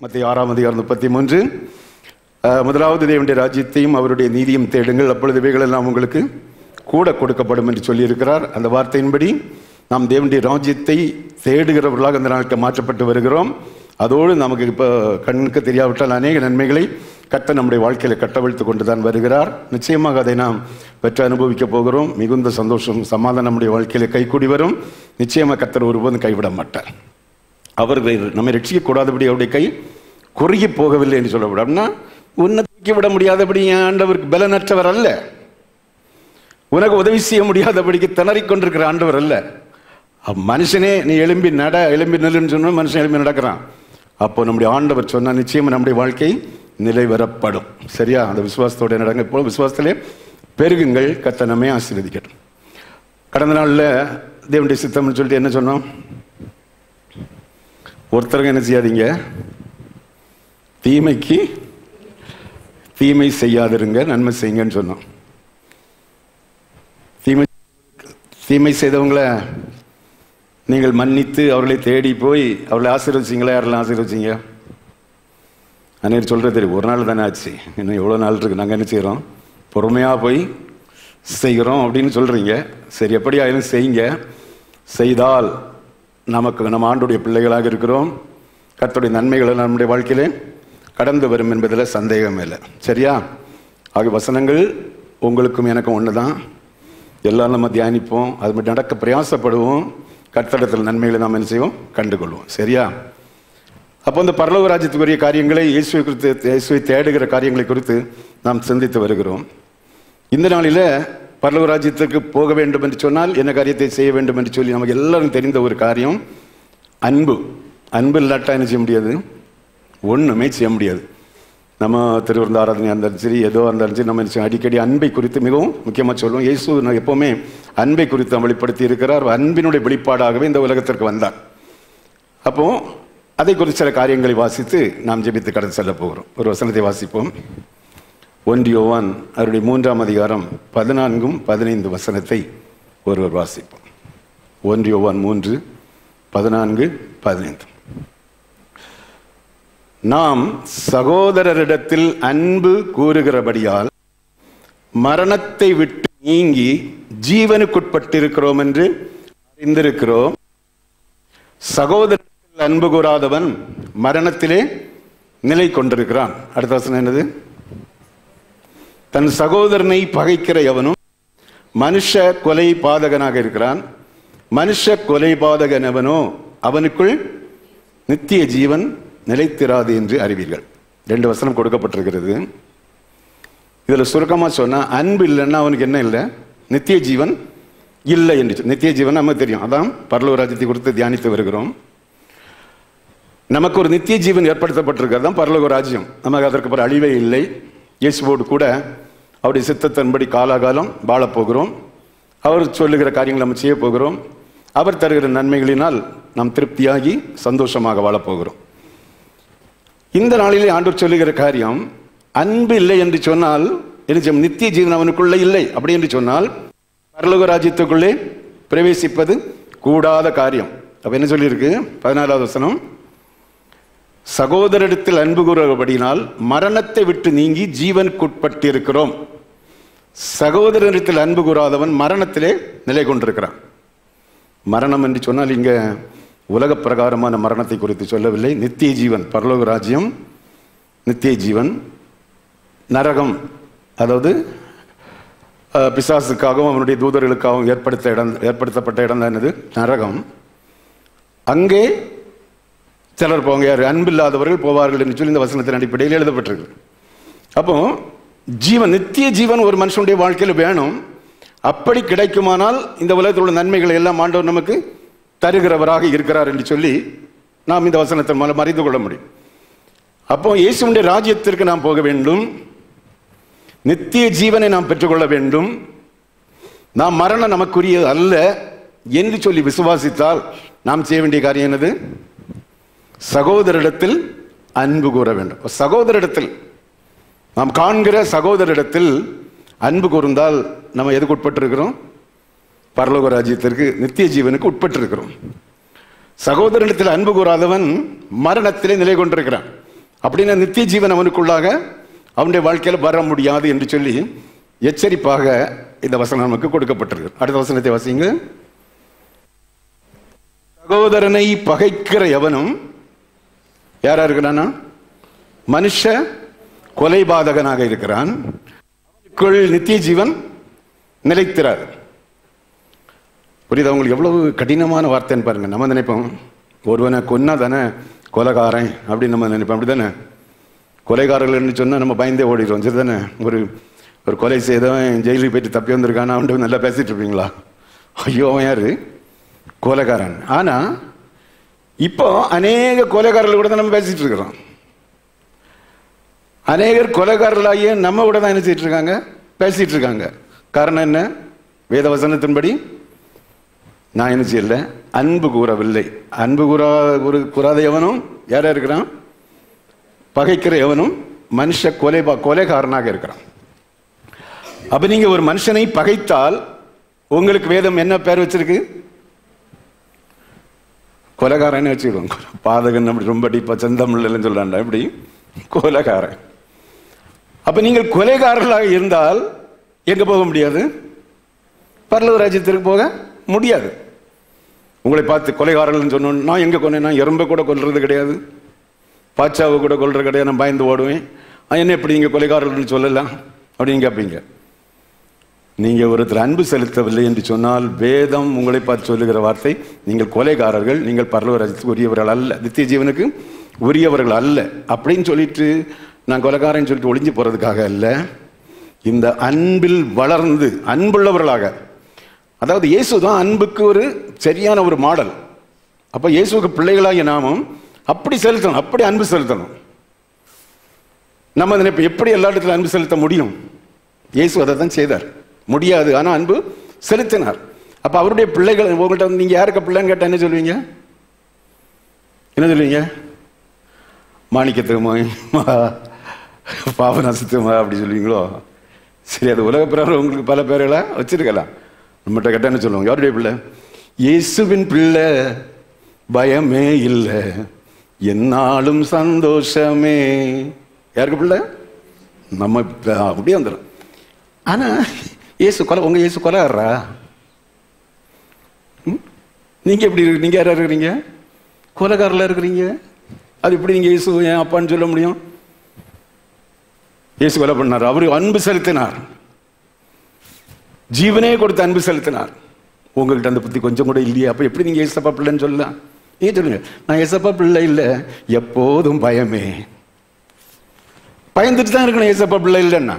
முப்பத்தி ஆறாம் அதிகாரம் முப்பத்தி மூன்று அஹ், முதலாவது தேவனுடைய ராஜ்யத்தையும் அவருடைய நீதியும் தேடுங்கள் அப்பொழுது இவைகளெல்லாம் உங்களுக்கு கூட கொடுக்கப்படும் என்று சொல்லியிருக்கிறார் அந்த வார்த்தையின்படி நாம் தேவனுடைய ராஜ்யத்தை தேடுகிறவர்களாக அந்த நாட்கள் மாற்றப்பட்டு வருகிறோம் அதோடு நமக்கு இப்போ கண்ணுக்கு தெரியாவிட்டால் அநேக நன்மைகளை கத்த நம்முடைய வாழ்க்கையில கட்டவிழ்த்து கொண்டு தான் வருகிறார் நிச்சயமாக அதை நாம் பெற்று அனுபவிக்க போகிறோம் மிகுந்த சந்தோஷம் சமாதானம் நம்முடைய வாழ்க்கையில கைகூடி வரும் நிச்சயமாக கத்தர் ஒருபோதும் கைவிட மாட்டார் அவர் நம்மை ரட்சிக்க கூடாதபடி அவருடைய கை குறுகி போகவில்லை என்று சொல்லப்படும் அப்படின்னா உன்னை தூக்கி விட முடியாதபடி என் ஆண்டவருக்கு பலனற்றவர் அல்ல உனக்கு உதவி செய்ய முடியாதபடிக்கு திணறிக் கொண்டிருக்கிற ஆண்டவர் அல்ல அப்ப மனுஷனே நீ எழும்பி நட எழும்பி நில்லுன்னு சொன்னா மனுஷன் எழும்பி நடக்கிறான் அப்போ நம்முடைய ஆண்டவர் சொன்னா நிச்சயமா நம்முடைய வாழ்க்கை நிலைவரப்படும் சரியா அந்த விசுவாசத்தோட நடங்க இப்போ விசுவாசத்திலே பெருகுங்கள் கத்தனமே ஆசீர்வதிக்கட்டும் கடந்த நாள்ல தேவனுடைய சித்தம்னு சொல்லிட்டு என்ன சொன்னோம் ஒருத்தருங்க என்ன செய்யாதீங்க தீமைக்கு தீமை செய்யாதிருங்க நன்மை செய்யுங்கன்னு சொன்னோம் தீமை தீமை செய்தவங்கள நீங்கள் மன்னித்து அவர்களை தேடி போய் அவர்களை ஆசீர்வதிச்சிங்களா யாரெல்லாம் ஆசீர்வதிச்சிங்க அன்னைக்கு சொல்கிறது தெரியும் ஒரு நாள் தானே ஆச்சு இன்னும் எவ்வளோ நாள் இருக்கு நாங்கள் என்ன செய்கிறோம் பொறுமையாக போய் செய்கிறோம் அப்படின்னு சொல்கிறீங்க சரி எப்படி ஆயிலும் செய்யுங்க செய்தால் நமக்கு நம்ம ஆண்டுடைய பிள்ளைகளாக இருக்கிறோம் கர்த்தருடைய நன்மைகளை நம்முடைய வாழ்க்கையிலே கடந்து வரும் என்பதில் சந்தேகம் இல்லை சரியா ஆகிய வசனங்கள் உங்களுக்கும் எனக்கும் ஒன்று தான் எல்லாரும் நம்ம தியானிப்போம் அது மட்டும் நடக்க பிரயாசப்படுவோம் கர்த்தடத்தில் நன்மைகளை நாம் என்ன செய்வோம் கண்டுகொள்வோம் சரியா அப்போ இந்த பரலோக ராஜ்யத்துக்குரிய காரியங்களை இயேசுவை குறித்து இயேசுவை தேடுகிற காரியங்களை குறித்து நாம் சிந்தித்து வருகிறோம் இந்த நாளில் பரலோக ராஜ்யத்துக்கு போக வேண்டும் என்று சொன்னால் என்ன காரியத்தை செய்ய வேண்டும் என்று சொல்லி நமக்கு எல்லாரும் தெரிந்த ஒரு காரியம் அன்பு அன்பு இல்லாட்டா என்ன செய்ய முடியாது ஒண்ணுமே செய்ய முடியாது நம்ம திருவிருந்த ஆராதனையாக இருந்தாலும் சரி ஏதோ இருந்தாலும் சரி நம்ம என்ன செய்வோம்? அடிக்கடி அன்பை குறித்து மிகவும் முக்கியமாக சொல்லுவோம் இயேசு நான் எப்பவுமே அன்பை குறித்து அவர் வெளிப்படுத்தி இருக்கிறார் அன்பினுடைய வெளிப்பாடாகவே இந்த உலகத்திற்கு வந்தார் அப்போ அதை குறித்து சில காரியங்களை வாசித்து நாம் ஜெபித்து கடந்து செல்ல போகிறோம் ஒரு வசனத்தை வாசிப்போம் ஒன்றியோவான் அவருடைய மூன்றாம் அதிகாரம் பதினான்கும் பதினைந்து வசனத்தை ஒருவர் வாசிப்போம் ஒன்றியோவான் மூன்று பதினான்கு பதினைந்து நாம் சகோதரரிடத்தில் அன்பு கூறுகிறபடியால் மரணத்தை விட்டு நீங்கி ஜீவனுக்குட்பட்டிருக்கிறோம் என்று அறிந்திருக்கிறோம் சகோதரத்தில் அன்பு கூறாதவன் மரணத்திலே நிலை கொண்டிருக்கிறான் அடுத்த வசனம் என்னது தன் சகோதரனை பகைக்கிற எவனும் மனுஷ கொலை பாதகனாக இருக்கிறான் மனுஷ கொலை பாதகன் எவனோ அவனுக்குள் நித்திய ஜீவன் நிலைத்திராது என்று அறிவீர்கள் ரெண்டு வசனம் கொடுக்கப்பட்டிருக்கிறது இதுல சுருக்கமா சொன்னா அன்பு இல்லைன்னா அவனுக்கு என்ன இல்லை நித்திய ஜீவன் இல்லை என்று சொல்~ நித்திய ஜீவன் நமக்கு தெரியும் அதான் பரலோக ராஜ்யத்தை குறித்து தியானித்து வருகிறோம் நமக்கு ஒரு நித்திய ஜீவன் ஏற்படுத்தப்பட்டிருக்கிறது தான் பரலோக ராஜ்யம் நமக்கு அதற்கு பிறகு அழிவே இல்லை இயேசுவோடு கூட அவருடைய சித்தத்தின்படி காலாகாலம் வாழப் போகிறோம் அவர் சொல்லுகிற காரியங்களை நம்ம செய்ய போகிறோம் அவர் தருகிற நன்மைகளினால் நாம் திருப்தியாகி சந்தோஷமாக வாழப் போகிறோம் இந்த நாளிலே ஆண்டவர் சொல்லுகிற காரியம் அன்பு இல்லை என்று சொன்னால் என்ன செய்யும்? நித்திய ஜீவன் அவனுக்குள்ள இல்லை அப்படி என்று சொன்னால் பரலோக ராஜ்யத்துக்குள்ளே பிரவேசிப்பது கூடாத காரியம் அப்ப என்ன சொல்லியிருக்கு பதினாலாவது வசனம் சகோதரிடத்தில் அன்பு கூறுபடினால் மரணத்தை விட்டு நீங்கி ஜீவனுக்குட்பட்டிருக்கிறோம் சகோதரனிடத்தில் அன்பு கூறாதவன் மரணத்திலே நிலை கொண்டிருக்கிறான் மரணம் என்று சொன்னால் இங்க உலக பிரகாரமான மரணத்தை குறித்து சொல்லவில்லை நித்திய ஜீவன் பரலோக ராஜ்யம் நித்திய ஜீவன் நரகம் அதாவது அஹ், பிசாசுக்காகவும் அவனுடைய தூதர்களுக்காகவும் ஏற்படுத்த இடம் ஏற்படுத்தப்பட்ட இடம் தான் என்னது நரகம் அங்கே சிலர் போங்க யார் அன்பில்லாதவர்கள் போவார்கள் என்று சொல்லி இந்த வசனத்தின் அடிப்படையில் எழுதப்பட்டிருக்கு அப்போ ஜீவன் நித்திய ஜீவன் ஒரு மனுஷனுடைய வாழ்க்கையில் வேணும் அப்படி கிடைக்குமானால் இந்த உலகத்தில் உள்ள நன்மைகளை எல்லாம் ஆண்டவர் நமக்கு தருகிறவராக இருக்கிறார் என்று சொல்லி நாம் இந்த வசனத்தின் மூலம் அறிந்து கொள்ள முடியும் அப்போ இயேசுடைய ராஜ்யத்திற்கு நாம் போக வேண்டும் நித்திய ஜீவனை நாம் பெற்றுக்கொள்ள வேண்டும் நாம் மரணம் நமக்குரியது அல்ல என்று சொல்லி விசுவாசித்தால் நாம் செய்ய வேண்டிய காரியம் என்னது சகோதரிடத்தில் அன்பு கூற வேண்டும் சகோதரிடத்தில் நாம் காண்கிற சகோதரிடத்தில் அன்பு கூர்ந்தால் நம்ம எதுக்கு உட்பட்டிருக்கிறோம் பரலோக ராஜ்யத்திற்கு நித்திய ஜீவனுக்கு உட்பட்டிருக்கிறோம் சகோதரனிடத்தில் அன்பு கூறாதவன் மரணத்திலே நிலை கொண்டிருக்கிறான் அப்படின்னா நித்திய ஜீவன் அவனுக்குள்ளாக அவனுடைய வாழ்க்கையில் வர முடியாது என்று சொல்லி எச்சரிப்பாக இந்த வசனம் நமக்கு கொடுக்கப்பட்டிருக்கு அடுத்த வசனத்தை வாசிங்க சகோதரனை பகைக்கிற எவனும் யாரா இருக்கிறானா மனுஷ கொலைபாதகனாக இருக்கிறான் அவனுக்குள் நித்திய ஜீவன் நிலைத்திராது புரியுதா உங்களுக்கு எவ்வளவு கடினமான வார்த்தைன்னு பாருங்க நம்ம நினைப்போம் ஒருவனை கொன்னா தானே கொலைகாரன் அப்படின்னு நம்ம நினைப்போம் அப்படி தானே கொலைகாரர்கள்னு சொன்னால் நம்ம பயந்தே ஓடிடுவோம் சரி தானே ஒரு ஒரு கொலை செய்தவன் ஜெயிலுக்கு போயிட்டு தப்பி வந்திருக்கானா அவன்ட்டு நல்லா பேசிட்டு இருப்பீங்களா ஐயோ அவன் யாரு கொலைகாரன் ஆனா இப்போ அநேக கொலைகாரர்கள் கூட தான் நம்ம பேசிட்டு இருக்கிறோம் அநேகர் கொலைகாரர்களாகிய நம்ம கூட தான் என்ன செய்யிட்டு இருக்காங்க பேசிட்டு இருக்காங்க காரணம் என்ன வேத வசனத்தின்படி நான் என்ன செய்யல அன்பு கூறவில்லை அன்பு கூறா ஒரு கூறாத எவனும் யாரா இருக்கிறான் பகைக்கிற எவனும் மனுஷ கொலை கொலைகாரனாக இருக்கிறான் அப்ப நீங்க ஒரு மனுஷனை பகைத்தால் உங்களுக்கு வேதம் என்ன பேர் வச்சிருக்கு கொலைகாரன்னு வச்சுக்கிடுவோம் பாதகன் அப்படி ரொம்ப டீப்பா செந்தமிழ்ல சொல்றாண்டா இப்படி கொலைகாரன் அப்ப நீங்கள் கொலைகாரர்களாக இருந்தால் எங்க போக முடியாது பரலவ ராஜ்யத்திற்கு போக முடியாது உங்களை பார்த்து கொலைகாரர்கள் சொன்னோம் நான் எங்க கொன்னேன் நான் எறும்பை கூட கொல்றது கிடையாது பாச்சாவை கூட கொல்றது கிடையாது நான் பயந்து ஓடுவேன் "ஆ, என்ன எப்படி நீங்க கொலைகாரர்கள்னு சொல்லலாம் அப்படின்னு கேட்பீங்க நீங்க ஒருத்தர் அன்பு செலுத்தவில்லை என்று சொன்னால் வேதம் உங்களை பார்த்து சொல்லுகிற வார்த்தை நீங்கள் கொலைகாரர்கள் நீங்கள் பரலவராஜத்துக்கு உரியவர்கள் அல்ல நித்திய ஜீவனுக்கு உரியவர்கள் அல்ல அப்படின்னு சொல்லிட்டு நான் கொலைகாரன் சொல்லிட்டு ஒளிஞ்சு போறதுக்காக அல்ல இந்த அன்பில் வளர்ந்து அன்புள்ளவர்களாக அதாவது இயேசு தான் அன்புக்கு ஒரு சரியான ஒரு மாடல் அப்ப இயேசுக்கு பிள்ளைகளாகிய நாமும் அப்படி செலுத்தணும் அப்படி அன்பு செலுத்தணும் நம்ம நினைப்போம் எப்படி எல்லா இடத்துல அன்பு செலுத்த முடியும் இயேசு அதை தான் செய்தார் முடியாது ஆனா அன்பு செலுத்தினார் அப்ப அவருடைய பிள்ளைகள் உங்கள்கிட்ட வந்து நீங்க யாருக்கு பிள்ளைன்னு கேட்டா என்ன சொல்லுவீங்க என்ன சொல்லுவீங்க மாணிக்கத்துக்குமா பாபநாசத்துமா அப்படி சொல்லுவீங்களோ சரி அது உலக பிறகு உங்களுக்கு பல பேர்களை வச்சிருக்கலாம் நம்மகிட்ட கேட்டா என்ன சொல்லுவாங்க யாருடைய பிள்ளை இயேசுவின் பிள்ளை பயமே இல்லை என்னாலும் சந்தோஷமே யாருக்கு பிள்ளை நம்ம இப்ப அப்படியே வந்துடும் ஆனா இயேசு கொலை உங்க இயேசு கொலைகாரரா ம்? நீங்க எப்படி இருக்கு- நீங்க யாரா இருக்கிறீங்க கொலைகாரில் இருக்கிறீங்க அது எப்படி நீங்க இயேசு என் அப்பான்னு சொல்ல முடியும் இயேசு கொலை பண்ணார் அவரு அன்பு செலுத்தினார் ஜீவனே கொடுத்து அன்பு செலுத்தினார் உங்ககிட்ட அந்த புத்தி கொஞ்சம் கூட இல்லையே அப்ப எப்படி நீங்க ஏசப்பா பிள்ளைன்னு சொல்லலாம் நீங்க சொல்லுங்க நான் ஏசப்பா பிள்ளை இல்லை எப்போதும் பயமே பயந்துட்டு தான் இருக்கணும் ஏசப்பா பிள்ளை இல்லைன்னா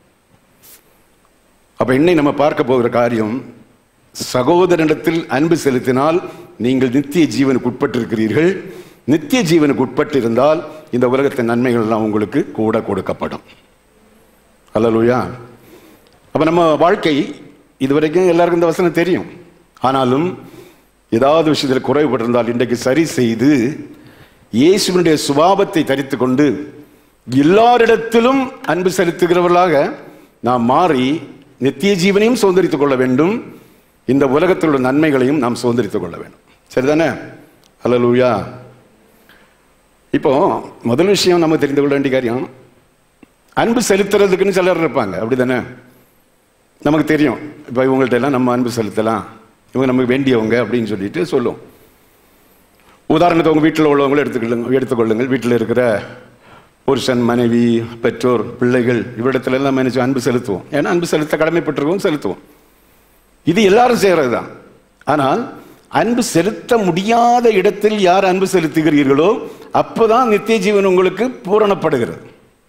அப்ப இன்னை நம்ம பார்க்க போகிற காரியம் சகோதரனிடத்தில் அன்பு செலுத்தினால் நீங்கள் நித்திய ஜீவனுக்கு உட்பட்டிருக்கிறீர்கள் நித்திய ஜீவனுக்கு உட்பட்டு இருந்தால் இந்த உலகத்தின் நன்மைகள் எல்லாம் உங்களுக்கு கூட கொடுக்கப்படும் அல்லலுயா அப்ப நம்ம வாழ்க்கை இதுவரைக்கும் எல்லாருக்கும் இந்த வசனம் தெரியும் ஆனாலும் ஏதாவது விஷயத்தில் குறைபட்டிருந்தால் இன்றைக்கு சரி செய்து இயேசுவினுடைய சுபாவத்தை தரித்துக் கொண்டு எல்லாரிடத்திலும் அன்பு செலுத்துகிறவர்களாக நாம் மாறி நித்திய ஜீவனையும் சுதந்திரித்துக் கொள்ள வேண்டும் இந்த உலகத்தில் உள்ள நன்மைகளையும் நாம் சுதந்திரித்துக் கொள்ள வேண்டும் சரிதானே அல்லலூயா இப்போ முதல் விஷயம் நம்ம தெரிந்து கொள்ள வேண்டிய காரியம் அன்பு செலுத்துறதுக்குன்னு சிலர் இருப்பாங்க அப்படிதானே நமக்கு தெரியும் இப்போ இவங்கள்ட்ட எல்லாம் நம்ம அன்பு செலுத்தலாம் இவங்க நமக்கு வேண்டியவங்க அப்படின்னு சொல்லிட்டு சொல்லுவோம் உதாரணத்துக்கு உங்க வீட்டில் உள்ளவங்களும் எடுத்துக்கொள்ளுங்க எடுத்துக்கொள்ளுங்கள் வீட்டில் இருக்கிற புருஷன் மனைவி பெற்றோர் பிள்ளைகள் இவ்விடத்துல எல்லாம் நம்ம நினைச்சு அன்பு செலுத்துவோம் ஏன்னா அன்பு செலுத்த கடமைப்பட்டிருக்கோம் செலுத்துவோம் இது எல்லாரும் செய்யறது தான் ஆனால் அன்பு செலுத்த முடியாத இடத்தில் யார் அன்பு செலுத்துகிறீர்களோ அப்போதான் நித்திய ஜீவன் உங்களுக்கு பூரணப்படுகிறது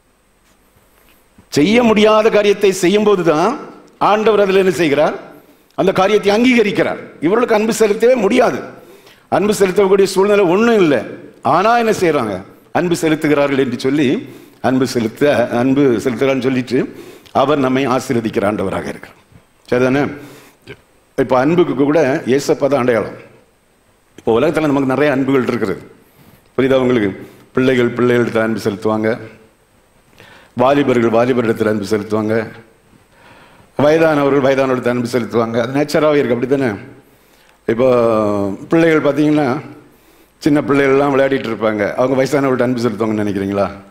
செய்ய முடியாத காரியத்தை செய்யும் போதுதான் ஆண்டவர் அதில் என்ன செய்கிறார் அந்த காரியத்தை அங்கீகரிக்கிறார் இவர்களுக்கு அன்பு செலுத்தவே முடியாது அன்பு செலுத்தக்கூடிய சூழ்நிலை ஒன்றும் இல்லை ஆனா என்ன செய்றாங்க அன்பு செலுத்துகிறார்கள் என்று சொல்லி அன்பு செலுத்த அன்பு செலுத்துகிறான்னு சொல்லிட்டு அவர் நம்மை ஆசீர்வதிக்கிற ஆண்டவராக இருக்கிறார் சரிதானே இப்போ அன்புக்கு கூட ஏசப்பா தான் அடையாளம் இப்போ உலகத்தில் நமக்கு நிறைய அன்புகள் இருக்கிறது புரியுதா உங்களுக்கு பிள்ளைகள் பிள்ளைகளிடத்தில் அன்பு செலுத்துவாங்க வாலிபர்கள் வாலிபரிடத்தில் அன்பு செலுத்துவாங்க வயதானவர்கள் வயதானவர்கள் அன்பு செலுத்துவாங்க அது நேச்சராகவே இருக்கு அப்படி தானே இப்போ பிள்ளைகள் பார்த்தீங்கன்னா சின்ன பிள்ளைகள்லாம் விளையாடிட்டு இருப்பாங்க அவங்க வயசானவர்கள்ட்ட அன்பு செலுத்துவாங்கன்னு நினைக்கிறீங்களா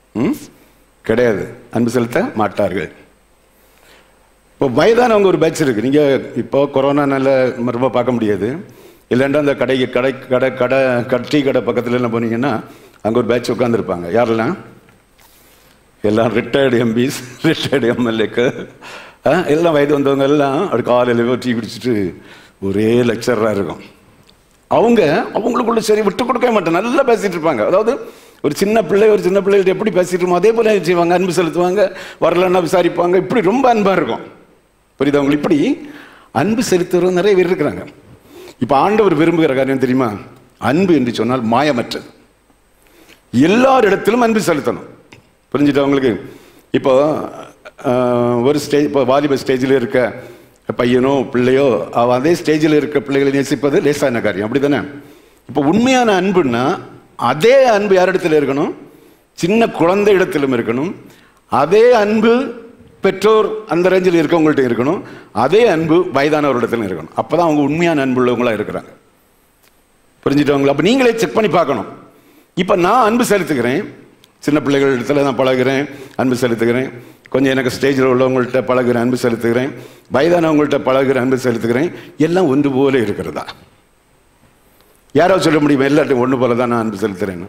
ம்? கிடையாது அன்பு செலுத்த மாட்டார்கள் இப்போ வயதானவங்க ஒரு பேட்ச் இருக்கு நீங்க இப்போ கொரோனானால நம்ம ரொம்ப பார்க்க முடியாது இல்லைன்னா அந்த கடை கடை கடை கடை கட்டி கடை பக்கத்துல எல்லாம் போனீங்கன்னா அங்க ஒரு பேட்ச் உட்காந்துருப்பாங்க யாரெல்லாம் எல்லாம் ரிட்டையர்டு எம்பிஸ் ரிட்டையர்டு எம்எல்ஏக்கு எல்லாம் வயது வந்தவங்க எல்லாம் அப்படி காலையில் டீ குடிச்சிட்டு ஒரே லெக்சராக இருக்கும் அவங்க அவங்களுக்குள்ள சரி விட்டு கொடுக்கவே மாட்டேன் நல்லா பேசிட்டு இருப்பாங்க அதாவது ஒரு சின்ன பிள்ளை ஒரு சின்ன பிள்ளைகிட்ட எப்படி பேசிட்டு இருக்கோம் அதே போல செய்வாங்க அன்பு செலுத்துவாங்க வரலன்னா விசாரிப்பாங்க இப்படி ரொம்ப அன்பா இருக்கும் புரியுதா உங்களுக்கு இப்படி அன்பு செலுத்துறவங்க நிறைய பேர் இருக்கிறாங்க இப்போ ஆண்டவர் விரும்புகிற காரியம் தெரியுமா அன்பு என்று சொன்னால் மாயமற்றது எல்லாரிடத்திலும் அன்பு செலுத்தணும் புரிஞ்சுட்டா உங்களுக்கு இப்போ ஆஹ், ஒரு ஸ்டேஜ் இப்போ வாலிப ஸ்டேஜில் இருக்க பையனோ பிள்ளையோ அவ அதே ஸ்டேஜில் இருக்க பிள்ளைகளை நேசிப்பது லேசான காரியம் அப்படி தானே இப்போ உண்மையான அன்புன்னா அதே அன்பு யாரிடத்துல இருக்கணும் சின்ன குழந்தை இடத்திலும் இருக்கணும் அதே அன்பு பெற்றோர் அந்த ரேஞ்சில் இருக்கவங்கள்ட்ட இருக்கணும் அதே அன்பு வயதானவரிடத்திலும் இருக்கணும் அப்பதான் அவங்க உண்மையான அன்பு உள்ளவங்களா இருக்கிறாங்க புரிஞ்சுட்டவங்களா அப்போ நீங்களே செக் பண்ணி பார்க்கணும் இப்போ நான் அன்பு செலுத்துகிறேன் சின்ன பிள்ளைகள் இடத்துல நான் பழகுறேன் அன்பு செலுத்துகிறேன் கொஞ்சம் எனக்கு ஸ்டேஜில் உள்ளவங்கள்ட்ட பழகுறேன் அன்பு செலுத்துகிறேன் வயதானவங்கள்ட்ட பழகுறேன் அன்பு செலுத்துகிறேன் எல்லாம் ஒன்று போல இருக்கிறதா யாராவது சொல்ல முடியுமா எல்லாத்தையும் ஒன்று போல தான் நான் அன்பு செலுத்துறேன்னு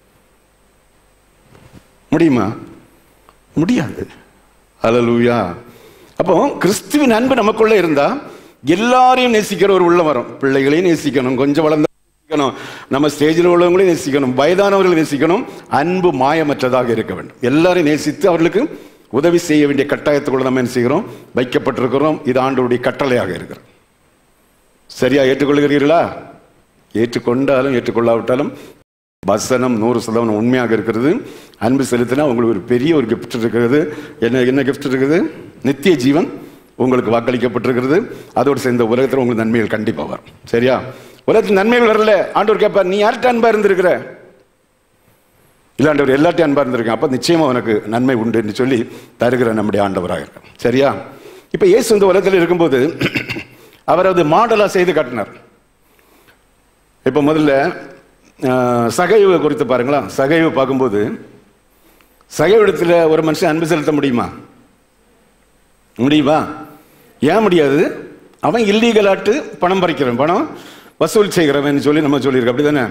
முடியுமா முடியாது ஹalleluya அப்போ கிறிஸ்துவின் அன்பு நமக்குள்ள இருந்தா எல்லாரையும் நேசிக்கிற ஒரு உள்ள வரும் பிள்ளைகளையும் நேசிக்கணும் கொஞ்சம் வளர்ந்த நேசிக்கணும் நம்ம ஸ்டேஜில் உள்ளவங்களையும் நேசிக்கணும் வயதானவர்களை நேசிக்கணும் அன்பு மாயமற்றதாக இருக்க வேண்டும் எல்லாரையும் நேசித்து அவர்களுக்கு உதவி செய்ய வேண்டிய கட்டாயத்துக்குள்ள நம்ம என்ன செய்கிறோம் வைக்கப்பட்டிருக்கிறோம் இது ஆண்டவருடைய கட்டளையாக இருக்கிறோம் சரியா ஏற்றுக்கொள்கிறீர்களா ஏற்றுக்கொண்டாலும் ஏற்றுக்கொள்ளாவிட்டாலும் வசனம் நூறு சதவீதம் உண்மையாக இருக்கிறது அன்பு செலுத்தினா உங்களுக்கு ஒரு பெரிய ஒரு கிஃப்ட் இருக்கிறது என்ன என்ன கிஃப்ட் இருக்குது நித்திய ஜீவன் உங்களுக்கு வாக்களிக்கப்பட்டிருக்கிறது அதோடு சேர்ந்த உலகத்தில் உங்களுக்கு நன்மைகள் கண்டிப்பாக வரும் சரியா உலகத்தில் நன்மைகள் வரல ஆண்டவர் கேட்பார் நீ யார்கிட்ட அன்பா இருந்திருக்கிற இல்லாண்டவர் எல்லாத்தையும் அன்பா இருந்திருக்கேன் அப்போ நிச்சயமா உனக்கு நன்மை உண்டு என்று சொல்லி தருகிற நம்முடைய ஆண்டவராக இருக்கும் சரியா இப்போ இயேசு இந்த உலகத்தில் இருக்கும்போது அவர் அது மாடலாக செய்து காட்டினார் இப்போ முதல்ல அஹ், சகைவு குறித்து பாருங்களா சகைவு பார்க்கும்போது சகைவிடத்தில் ஒரு மனுஷன் அன்பு செலுத்த முடியுமா முடியுமா ஏன் முடியாது அவன் இல்லீகலாட்டு பணம் பறிக்கிறவன் பணம் வசூல் செய்கிறவன் சொல்லி நம்ம சொல்லியிருக்கோம் அப்படி தானே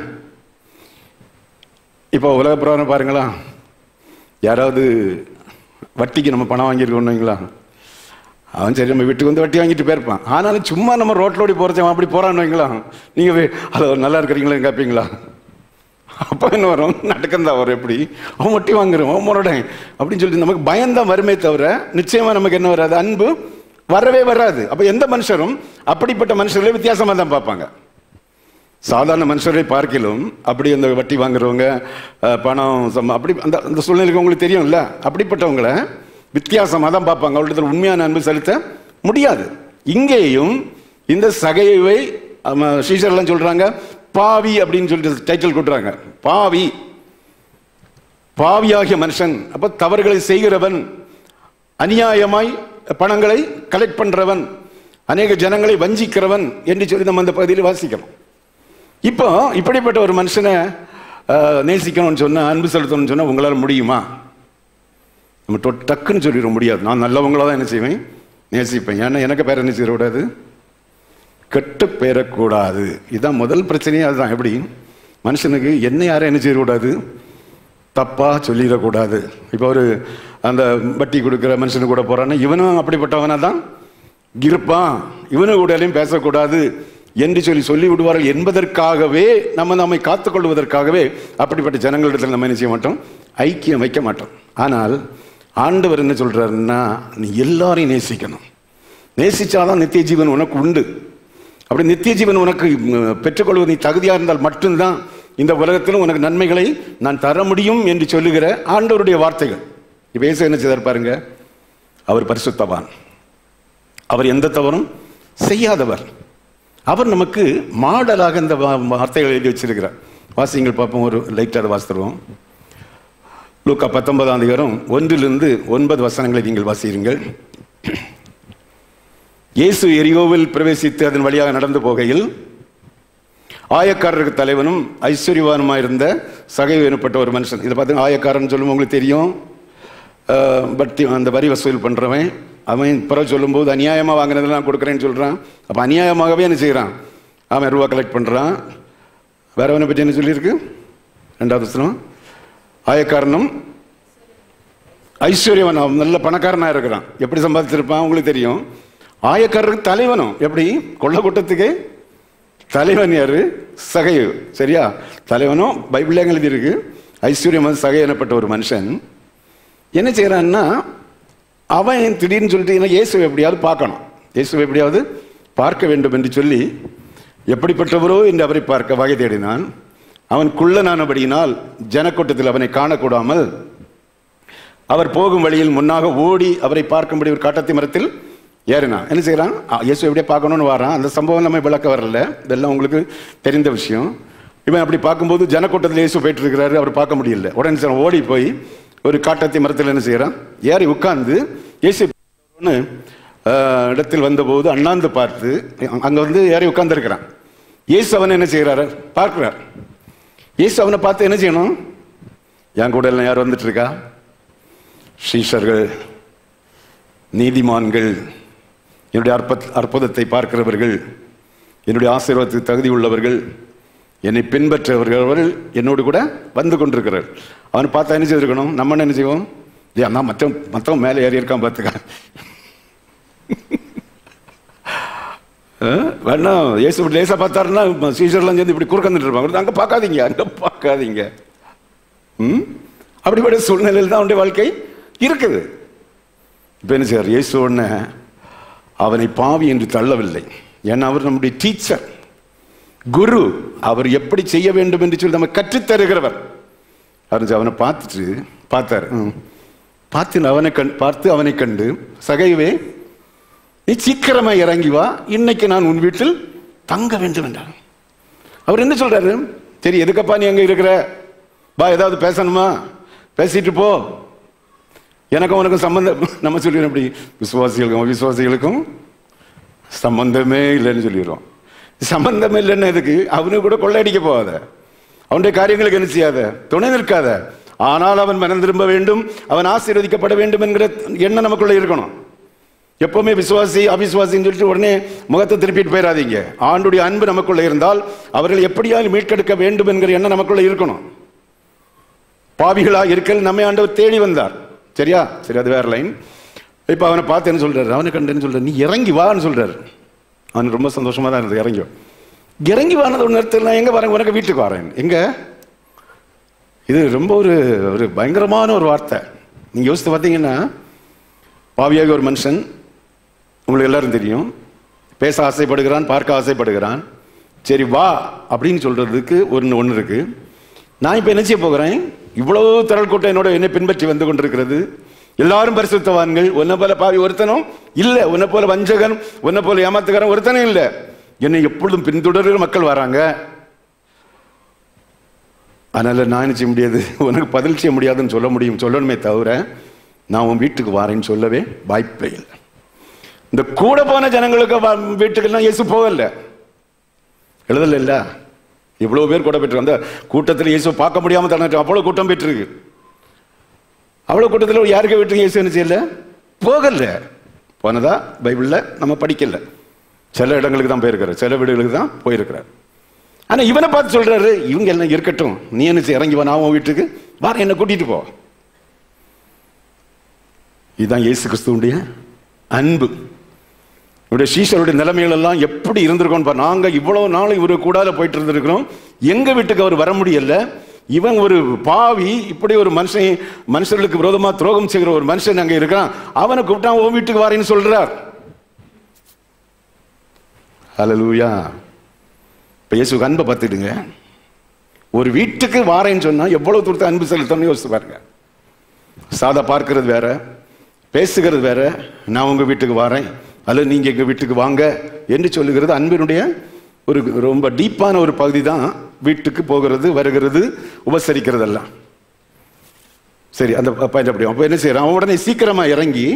இப்போ உலக பிரகாரம் பாருங்களா யாராவது வட்டிக்கு நம்ம பணம் வாங்கியிருக்கோம்னுங்களா அவன் சரி நம்ம வீட்டுக்கு வந்து வட்டி வாங்கிட்டு போயிருப்பான் ஆனாலும் சும்மா நம்ம ரோட்ல ஓடி போகிறச்சவன் அப்படி போறான்னு வைங்களா நீங்க வே- ஹலோ நல்லா இருக்கிறீங்களா கேட்பீங்களா அப்போ என்ன வரும் நடக்கந்தா வரும் எப்படி அவன் வட்டி வாங்குறான் அவன் முரடன் அப்படின்னு சொல்லிட்டு நமக்கு பயம்தான் வருமே தவிர நிச்சயமா நமக்கு என்ன வராது அன்பு வரவே வராது அப்ப எந்த மனுஷரும் அப்படிப்பட்ட மனுஷர்களை வித்தியாசமா தான் பார்ப்பாங்க சாதாரண மனுஷரை பார்க்கிலும் அப்படி அந்த வட்டி வாங்குறவங்க அஹ், பணம் சம்ம- அப்படி அந்த அந்த சூழ்நிலைக்கு உங்களுக்கு தெரியும்ல அப்படிப்பட்டவங்கள வித்தியாசமாக தான் பார்ப்பாங்க அவர்களிடத்தில் உண்மையான அன்பு செலுத்த முடியாது இங்கேயும் இந்த சகைவை ஸ்ரீசர்லாம் சொல்றாங்க பாவி அப்படின்னு சொல்லிட்டு டைட்டில் கொடுறாங்க பாவி பாவியாகிய மனுஷன் அப்ப தவறுகளை செய்கிறவன் அநியாயமாய் பணங்களை கலெக்ட் பண்றவன் அநேக ஜனங்களை வஞ்சிக்கிறவன் என்று சொல்லி நம்ம அந்த பகுதியில் வாசிக்கிறோம் இப்போ இப்படிப்பட்ட ஒரு மனுஷனை அஹ், நேசிக்கணும்னு சொன்னா அன்பு செலுத்தணும்னு சொன்னா உங்களால முடியுமா நம்ம டொ- டக்குன்னு சொல்லிட முடியாது நான் நல்லவங்களா தான் என்ன செய்வேன் நேசிப்பேன் ஏன்னா எனக்கு பேர் என்ன செய்யக்கூடாது கெட்டு பெயரக்கூடாது இதுதான் முதல் பிரச்சனையே அதுதான் எப்படி மனுஷனுக்கு என்ன யாரும் என்ன செய்யக்கூடாது தப்பா சொல்லிடக்கூடாது இப்போ ஒரு அந்த வட்டி கொடுக்குற மனுஷனு கூட போறான்னா இவனும் அப்படிப்பட்டவனா தான் இருப்பான் இவனு கூடலையும் பேசக்கூடாது என்று சொல்லி சொல்லி விடுவார்கள் என்பதற்காகவே நம்ம நம்மை காத்துக்கொள்வதற்காகவே அப்படிப்பட்ட ஜனங்களிடத்தில் நம்ம என்ன செய்ய மாட்டோம் ஐக்கியம் வைக்க மாட்டோம் ஆனால் ஆண்டவர் என்ன சொல்றாருன்னா நீ எல்லாரையும் நேசிக்கணும் நேசிச்சாதான் நித்திய ஜீவன் உனக்கு உண்டு அப்படி நித்திய ஜீவன் உனக்கு ம், பெற்றுக்கொள்வது நீ தகுதியா இருந்தால் மட்டும்தான் இந்த உலகத்திலும் உனக்கு நன்மைகளை நான் தர முடியும் என்று சொல்லுகிற ஆண்டவருடைய வார்த்தைகள் இப்ப இயேசு என்ன செய்தார் பாருங்க அவர் பரிசுத்தவான் அவர் எந்த தவறும் செய்யாதவர் அவர் நமக்கு மாடலாக இந்த வா- வார்த்தைகளை எழுதி வச்சிருக்கிறார் வாசிங்கள் பார்ப்போம் ஒரு லைட்டாக அதை வாசித்துருவோம் லூக்கா பத்தொன்பதாம் அதிகாரம் ஒன்றிலிருந்து ஒன்பது வசனங்களை நீங்கள் வாசியுங்கள் இயேசு எரியோவில் பிரவேசித்து அதன் வழியாக நடந்து போகையில் ஆயக்காரருக்கு தலைவனும் ஐஸ்வர்யவானுமா இருந்த சகை எனப்பட்ட ஒரு மனுஷன் இதை பார்த்து ஆயக்காரன் சொல்லும் உங்களுக்கு தெரியும் அஹ், பக்தி அந்த வரி வசூல் பண்றவன் அவன் பிறகு சொல்லும்போது அநியாயமாக வாங்கினதெல்லாம் கொடுக்குறேன்னு சொல்றான் அப்போ அநியாயமாகவே என்ன செய்கிறான் அவன் ரூபா கலெக்ட் பண்றான் வேறவனை பற்றி என்ன சொல்லியிருக்கு ரெண்டாவது வசனம் ஆயக்காரனும் ஐஸ்வர்யவன் அவன் நல்ல பணக்காரனா இருக்கிறான் எப்படி சம்பாதிச்சிருப்பான் உங்களுக்கு தெரியும் ஆயக்காரருக்கு தலைவனும் எப்படி கொள்ள கூட்டத்துக்கு தலைவன் யாரு சகையு சரியா தலைவனும் பைபிள்ல எழுதி இருக்கு ஐஸ்வர்யம் சகை எனப்பட்ட ஒரு மனுஷன் என்ன செய்யறான்னா அவன் திடீர்னு சொல்லிட்டு "எனக்கு இயேசுவை எப்படியாவது பார்க்கணும் இயேசுவை எப்படியாவது பார்க்க வேண்டும் என்று சொல்லி எப்படிப்பட்டவரோ என்று அவரை பார்க்க வகை தேடினான் அவன் குள்ளனானபடியினால் ஜனக்கூட்டத்தில் அவனை காணக்கூடாமல் அவர் போகும் வழியில் முன்னாக ஓடி அவரை பார்க்கும்படி ஒரு காட்டத்தி மரத்தில் ஏறினான் என்ன செய்யறான் ஆ, இயேசு எப்படியே பார்க்கணும்னு வரான் அந்த சம்பவம் நம்ம விளக்க வரல இதெல்லாம் உங்களுக்கு தெரிந்த விஷயம் இவன் அப்படி பார்க்கும்போது ஜனக்கூட்டத்தில் இயேசு போயிட்டு இருக்கிறாரு அவர் பார்க்க முடியல உடனே சார் ஓடி போய் ஒரு காட்டத்தி மரத்தில் என்ன செய்யறான் ஏறி உட்கார்ந்து இயேசு ஒன்று இடத்தில் வந்தபோது அண்ணாந்து பார்த்து அங்க வந்து ஏறி உட்கார்ந்துருக்கிறான் இயேசு அவனை என்ன செய்கிறாரு பார்க்கிறார் இயேசு அவனை பார்த்து என்ன செய்யணும் என் கூட எல்லாம் யார் வந்துட்டு இருக்கா ஸ்ரீஷர்கள் நீதிமான்கள் என்னுடைய அற்ப அற்புதத்தை பார்க்கிறவர்கள் என்னுடைய ஆசீர்வாதத்துக்கு தகுதி உள்ளவர்கள் என்னை பின்பற்றவர்கள் அவர்கள் என்னோடு கூட வந்து கொண்டிருக்கிறார் அவன் பார்த்தா என்ன செய்திருக்கணும் நம்ம என்ன செய்வோம் ஏன் நான் மற்ற மற்றவன் மேலே ஏறி இருக்கான் பார்த்துக்க அஹ், வேணாம் இயேசு இப்படி லேசா பார்த்தாருன்னா சீசர்லாம் சேர்ந்து இப்படி குறுக்கந்துட்டு இருப்பாங்க அங்கே பார்க்காதீங்க அங்கே பார்க்காதீங்க ம் அப்படிப்பட்ட சூழ்நிலையில் தான் அவனுடைய வாழ்க்கை இருக்குது இப்போ என்ன செய்யார் இயேசு உடனே அவனை பாவி என்று தள்ளவில்லை ஏன்னா அவர் நம்முடைய டீச்சர் குரு அவர் எப்படி செய்ய வேண்டும் என்று சொல்லி நம்ம கற்றுத் தருகிறவர் அவர் அவனை பார்த்துட்டு பார்த்தார் ம். பார்த்து அவனை கண் பார்த்து அவனை கண்டு சகைவே நீ சீக்கிரமா இறங்கி வா இன்னைக்கு நான் உன் வீட்டில் தங்க வேண்டும் என்றார் அவர் என்ன சொல்றாரு சரி எதுக்கப்பா நீ அங்க இருக்கிற பா ஏதாவது பேசணுமா பேசிட்டு போ எனக்கும் உனக்கும் சம்பந்தம் நம்ம சொல்லிடுறோம் அப்படி விசுவாசிகளுக்கும் அவிசுவாசிகளுக்கும் சம்பந்தமே இல்லைன்னு சொல்லிடுறோம் சம்பந்தமே இல்லைன்னு எதுக்கு அவனு கூட கொள்ளையடிக்க போகாத அவனுடைய காரியங்களுக்கு என்ன செய்யாத துணை நிற்காத ஆனால் அவன் மனம் திரும்ப வேண்டும் அவன் ஆசீர்வதிக்கப்பட வேண்டும் என்கிற எண்ணம் நமக்குள்ள இருக்கணும் எப்பவுமே விசுவாசி அவிசுவாசின்னு சொல்லிட்டு உடனே முகத்தை திருப்பிட்டு போயிடாதீங்க ஆண்டுடைய அன்பு நமக்குள்ள இருந்தால் அவர்கள் எப்படியாவது மீட்டெடுக்க வேண்டும் என்கிற எண்ணம் நமக்குள்ள இருக்கணும் பாவிகளாக இருக்கல் நம்மை ஆண்டவர் தேடி வந்தார் சரியா சரி அது வேற லைன் இப்போ அவனை பார்த்து என்ன சொல்றாரு அவனை கண்டேன்னு சொல்றாரு நீ இறங்கி வான்னு சொல்றாரு அவனுக்கு ரொம்ப சந்தோஷமா தான் இருந்தது இறங்கி வா. இறங்கி வானது ஒரு நேரத்தில் நான் எங்க வரேன் உனக்கு வீட்டுக்கு வரேன் எங்க இது ரொம்ப ஒரு ஒரு பயங்கரமான ஒரு வார்த்தை நீங்க யோசித்து பார்த்தீங்கன்னா பாவியாக ஒரு மனுஷன் உங்களுக்கு எல்லாரும் தெரியும் பேச ஆசைப்படுகிறான் பார்க்க ஆசைப்படுகிறான் சரி வா அப்படின்னு சொல்றதுக்கு ஒன்று ஒன்று இருக்கு நான் இப்போ என்ன செய்ய போகிறேன் இவ்வளவு திரள் கூட்டம் என்னோட என்னை பின்பற்றி வந்து கொண்டிருக்கிறது எல்லாரும் பரிசுத்தவான்கள் உன்னை போல பாவி ஒருத்தனும் இல்லை உன்னை போல வஞ்சகன் உன்னை போல ஏமாத்துக்காரன் ஒருத்தனும் இல்லை என்னை எப்பொழுதும் பின்தொடர்கிற மக்கள் வராங்க அதனால நான் என்ன செய்ய முடியாது உனக்கு பதில் செய்ய முடியாதுன்னு சொல்ல முடியும் சொல்லணுமே தவிர நான் உன் வீட்டுக்கு வாரேன்னு சொல்லவே வாய்ப்பே இல்லை இந்த கூட போன ஜனங்களுக்கு வ- வீட்டுக்கெல்லாம் இயேசு போகல எழுதல இல்ல இவ்வளவு பேர் கூட பெற்று அந்த கூட்டத்தில் இயேசு பார்க்க முடியாம தரணும் அவ்வளவு கூட்டம் பெற்றிருக்கு அவ்வளவு கூட்டத்தில் யாருக்கு வீட்டுக்கு இயேசு என்ன செய்யல போகல போனதா பைபிள்ல நம்ம படிக்கல சில இடங்களுக்கு தான் போயிருக்கிறார் சில வீடுகளுக்கு தான் போயிருக்கிறார் ஆனா இவனை பார்த்து சொல்றாரு இவங்க எல்லாம் இருக்கட்டும் நீ என்ன செய்ய, இறங்கி வா நான் உன் வீட்டுக்கு வார என்ன கூட்டிட்டு போ இதுதான் இயேசு கிறிஸ்துவுடைய அன்பு இவருடைய சீஷருடைய நிலைமைகள் எல்லாம் எப்படி இருந்திருக்கோம் பாரு நாங்க இவ்வளவு நாள் இவரு கூடாத போயிட்டு இருந்திருக்கிறோம் எங்க வீட்டுக்கு அவர் வர முடியல இவன் ஒரு பாவி இப்படி ஒரு மனுஷன் மனுஷர்களுக்கு விரோதமா துரோகம் செய்கிற ஒரு மனுஷன் அங்க இருக்கான் அவனை கூப்பிட்டா உன் வீட்டுக்கு வாரேன்னு சொல்றார் ஹalleluya இப்ப இயேசுக்கு அன்பை பார்த்துடுங்க ஒரு வீட்டுக்கு வாரேன்னு சொன்னா எவ்வளவு தூரத்தை அன்பு செலுத்தணும்னு யோசிச்சு பாருங்க சாதா பார்க்கிறது வேற பேசுகிறது வேற நான் உங்க வீட்டுக்கு வரேன் அல்லது நீங்க எங்க வீட்டுக்கு வாங்க என்று சொல்லுகிறது அன்பினுடைய ஒரு ரொம்ப டீப்பான ஒரு பகுதி தான் வீட்டுக்கு போகிறது வருகிறது உபசரிக்கிறதெல்லாம் சரி அந்த பாயிண்ட் அப்படி அப்போ என்ன செய்யறான் அவன் உடனே சீக்கிரமா இறங்கி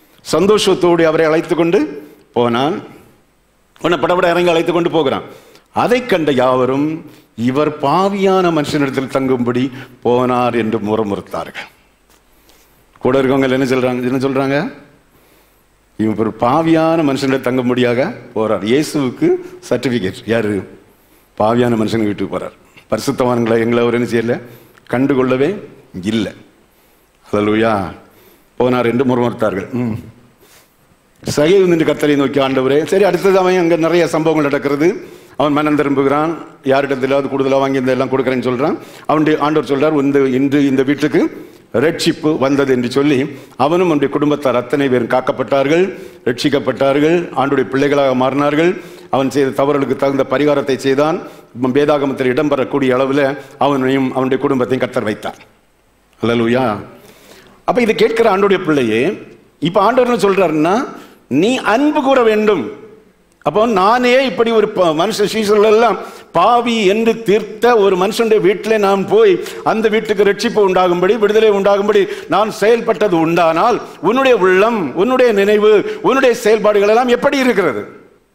சந்தோஷத்தோடு அவரை அழைத்து கொண்டு போனான் உடனே படபட இறங்கி அழைத்து கொண்டு போகிறான் அதை கண்ட யாவரும் இவர் பாவியான மனுஷனிடத்தில் தங்கும்படி போனார் என்று முறமுறுத்தார்கள் கூட இருக்கவங்க என்ன சொல்றாங்க என்ன சொல்றாங்க இவன் ஒரு பாவியான மனுஷனிடம் தங்கும்படியாக போறார் இயேசுவுக்கு சர்டிபிகேட் யாரு பாவியான மனுஷன் வீட்டுக்கு போறார் பரிசுத்தவான்களை எங்களை அவர் என்ன செய்யல கண்டுகொள்ளவே இல்லை ஹalleluya போனார் என்று முறமுறுத்தார்கள் ம் சகைவு நின்று கத்தரை நோக்கி ஆண்டவரே சரி அடுத்தது அவன் அங்கே நிறைய சம்பவங்கள் நடக்கிறது அவன் மனம் திரும்புகிறான் யாரிடத்திலாவது கூடுதலாக வாங்கி இந்த எல்லாம் கொடுக்குறேன்னு சொல்றான் அவனுடைய ஆண்டவர் சொல்றார் இந்த இன்று இந்த வீட்டுக்கு ரட்சிப்பு வந்தது என்று சொல்லி அவனும் அவனுடைய குடும்பத்தார் அத்தனை பேரும் காக்கப்பட்டார்கள் ரட்சிக்கப்பட்டார்கள் ஆண்டுடைய பிள்ளைகளாக மாறினார்கள் அவன் செய்த தவறுகளுக்கு தகுந்த பரிகாரத்தை செய்தான் வேதாகமத்தில் இடம்பெறக்கூடிய அளவில் அவனையும் அவனுடைய குடும்பத்தையும் கத்தர் வைத்தார் அல்லலுயா அப்ப இது கேட்கிற ஆண்டுடைய பிள்ளையே இப்ப ஆண்டவர் என்ன சொல்றாருன்னா நீ அன்பு கூற வேண்டும் அப்போ நானே இப்படி ஒரு ப- மனுஷ சீசர்கள் எல்லாம் பாவி என்று தீர்த்த ஒரு மனுஷனுடைய வீட்டில் நான் போய் அந்த வீட்டுக்கு ரட்சிப்பு உண்டாகும்படி விடுதலை உண்டாகும்படி நான் செயல்பட்டது உண்டானால் உன்னுடைய உள்ளம் உன்னுடைய நினைவு உன்னுடைய செயல்பாடுகள் எல்லாம் எப்படி இருக்கிறது